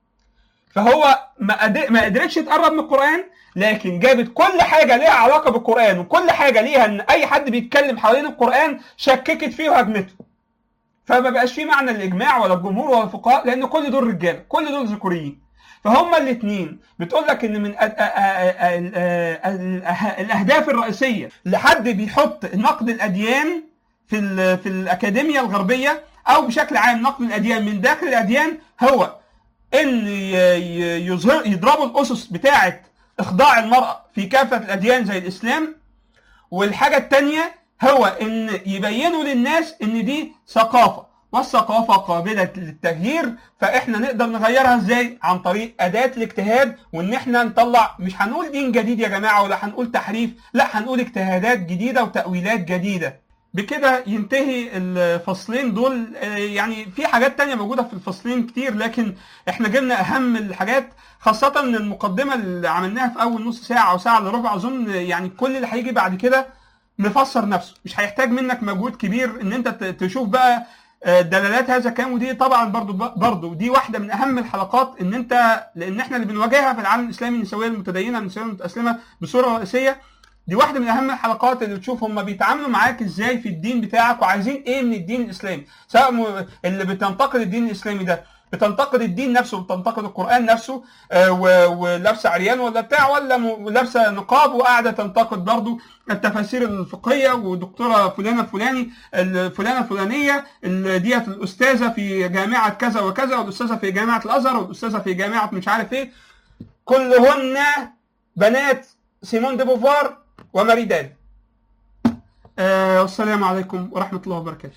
B: فهو ما قد- ما قدرتش تقرب من القرآن لكن جابت كل حاجة ليها علاقة بالقرآن وكل حاجة ليها إن أي حد بيتكلم حوالين القرآن شككت فيه وهجمته. فما بقاش فيه معنى الإجماع ولا الجمهور ولا الفقهاء لأن كل دول رجالة، كل دول ذكوريين. فهم الاثنين بتقول لك ان من أ- أ- أ- ال- ال- الأه- الاهداف الرئيسيه لحد بيحط نقد الاديان في ال- في الاكاديميه الغربيه او بشكل عام نقد الاديان من داخل الاديان هو ان ي- ي- يظهر يضربوا الاسس بتاعه اخضاع المراه في كافه الاديان زي الاسلام والحاجه الثانيه هو ان يبينوا للناس ان دي ثقافه والثقافه قابله للتغيير فاحنا نقدر نغيرها ازاي عن طريق اداه الاجتهاد وان احنا نطلع مش هنقول دين جديد يا جماعه ولا هنقول تحريف لا هنقول اجتهادات جديده وتاويلات جديده بكده ينتهي الفصلين دول آه، يعني في حاجات تانية موجودة في الفصلين كتير لكن احنا جبنا اهم الحاجات خاصة ان المقدمة اللي عملناها في اول نص ساعة او ساعة الا ربع اظن يعني كل اللي هيجي بعد كده مفسر نفسه مش هيحتاج منك مجهود كبير ان انت ت- تشوف بقى آه، دلالات هذا كان ودي طبعا برضو برضو دي واحده من اهم الحلقات ان انت لان احنا اللي بنواجهها في العالم الاسلامي النسويه المتدينه النسويه المتاسلمه بصوره رئيسيه دي واحده من اهم الحلقات اللي تشوف هم بيتعاملوا معاك ازاي في الدين بتاعك وعايزين ايه من الدين الاسلامي سواء م- اللي بتنتقد الدين الاسلامي ده بتنتقد الدين نفسه بتنتقد القران نفسه آه، و- ولابسه عريان ولا بتاع ولا م- لابسه نقاب وقاعده تنتقد برضو التفاسير الفقهيه ودكتوره فلانه الفلاني الفلانه الفلانيه اللي ديت الاستاذه في جامعه كذا وكذا والاستاذه في جامعه الازهر والاستاذه في جامعه مش عارف ايه كلهن بنات سيمون دي بوفوار وماري دال آه والسلام عليكم ورحمه الله وبركاته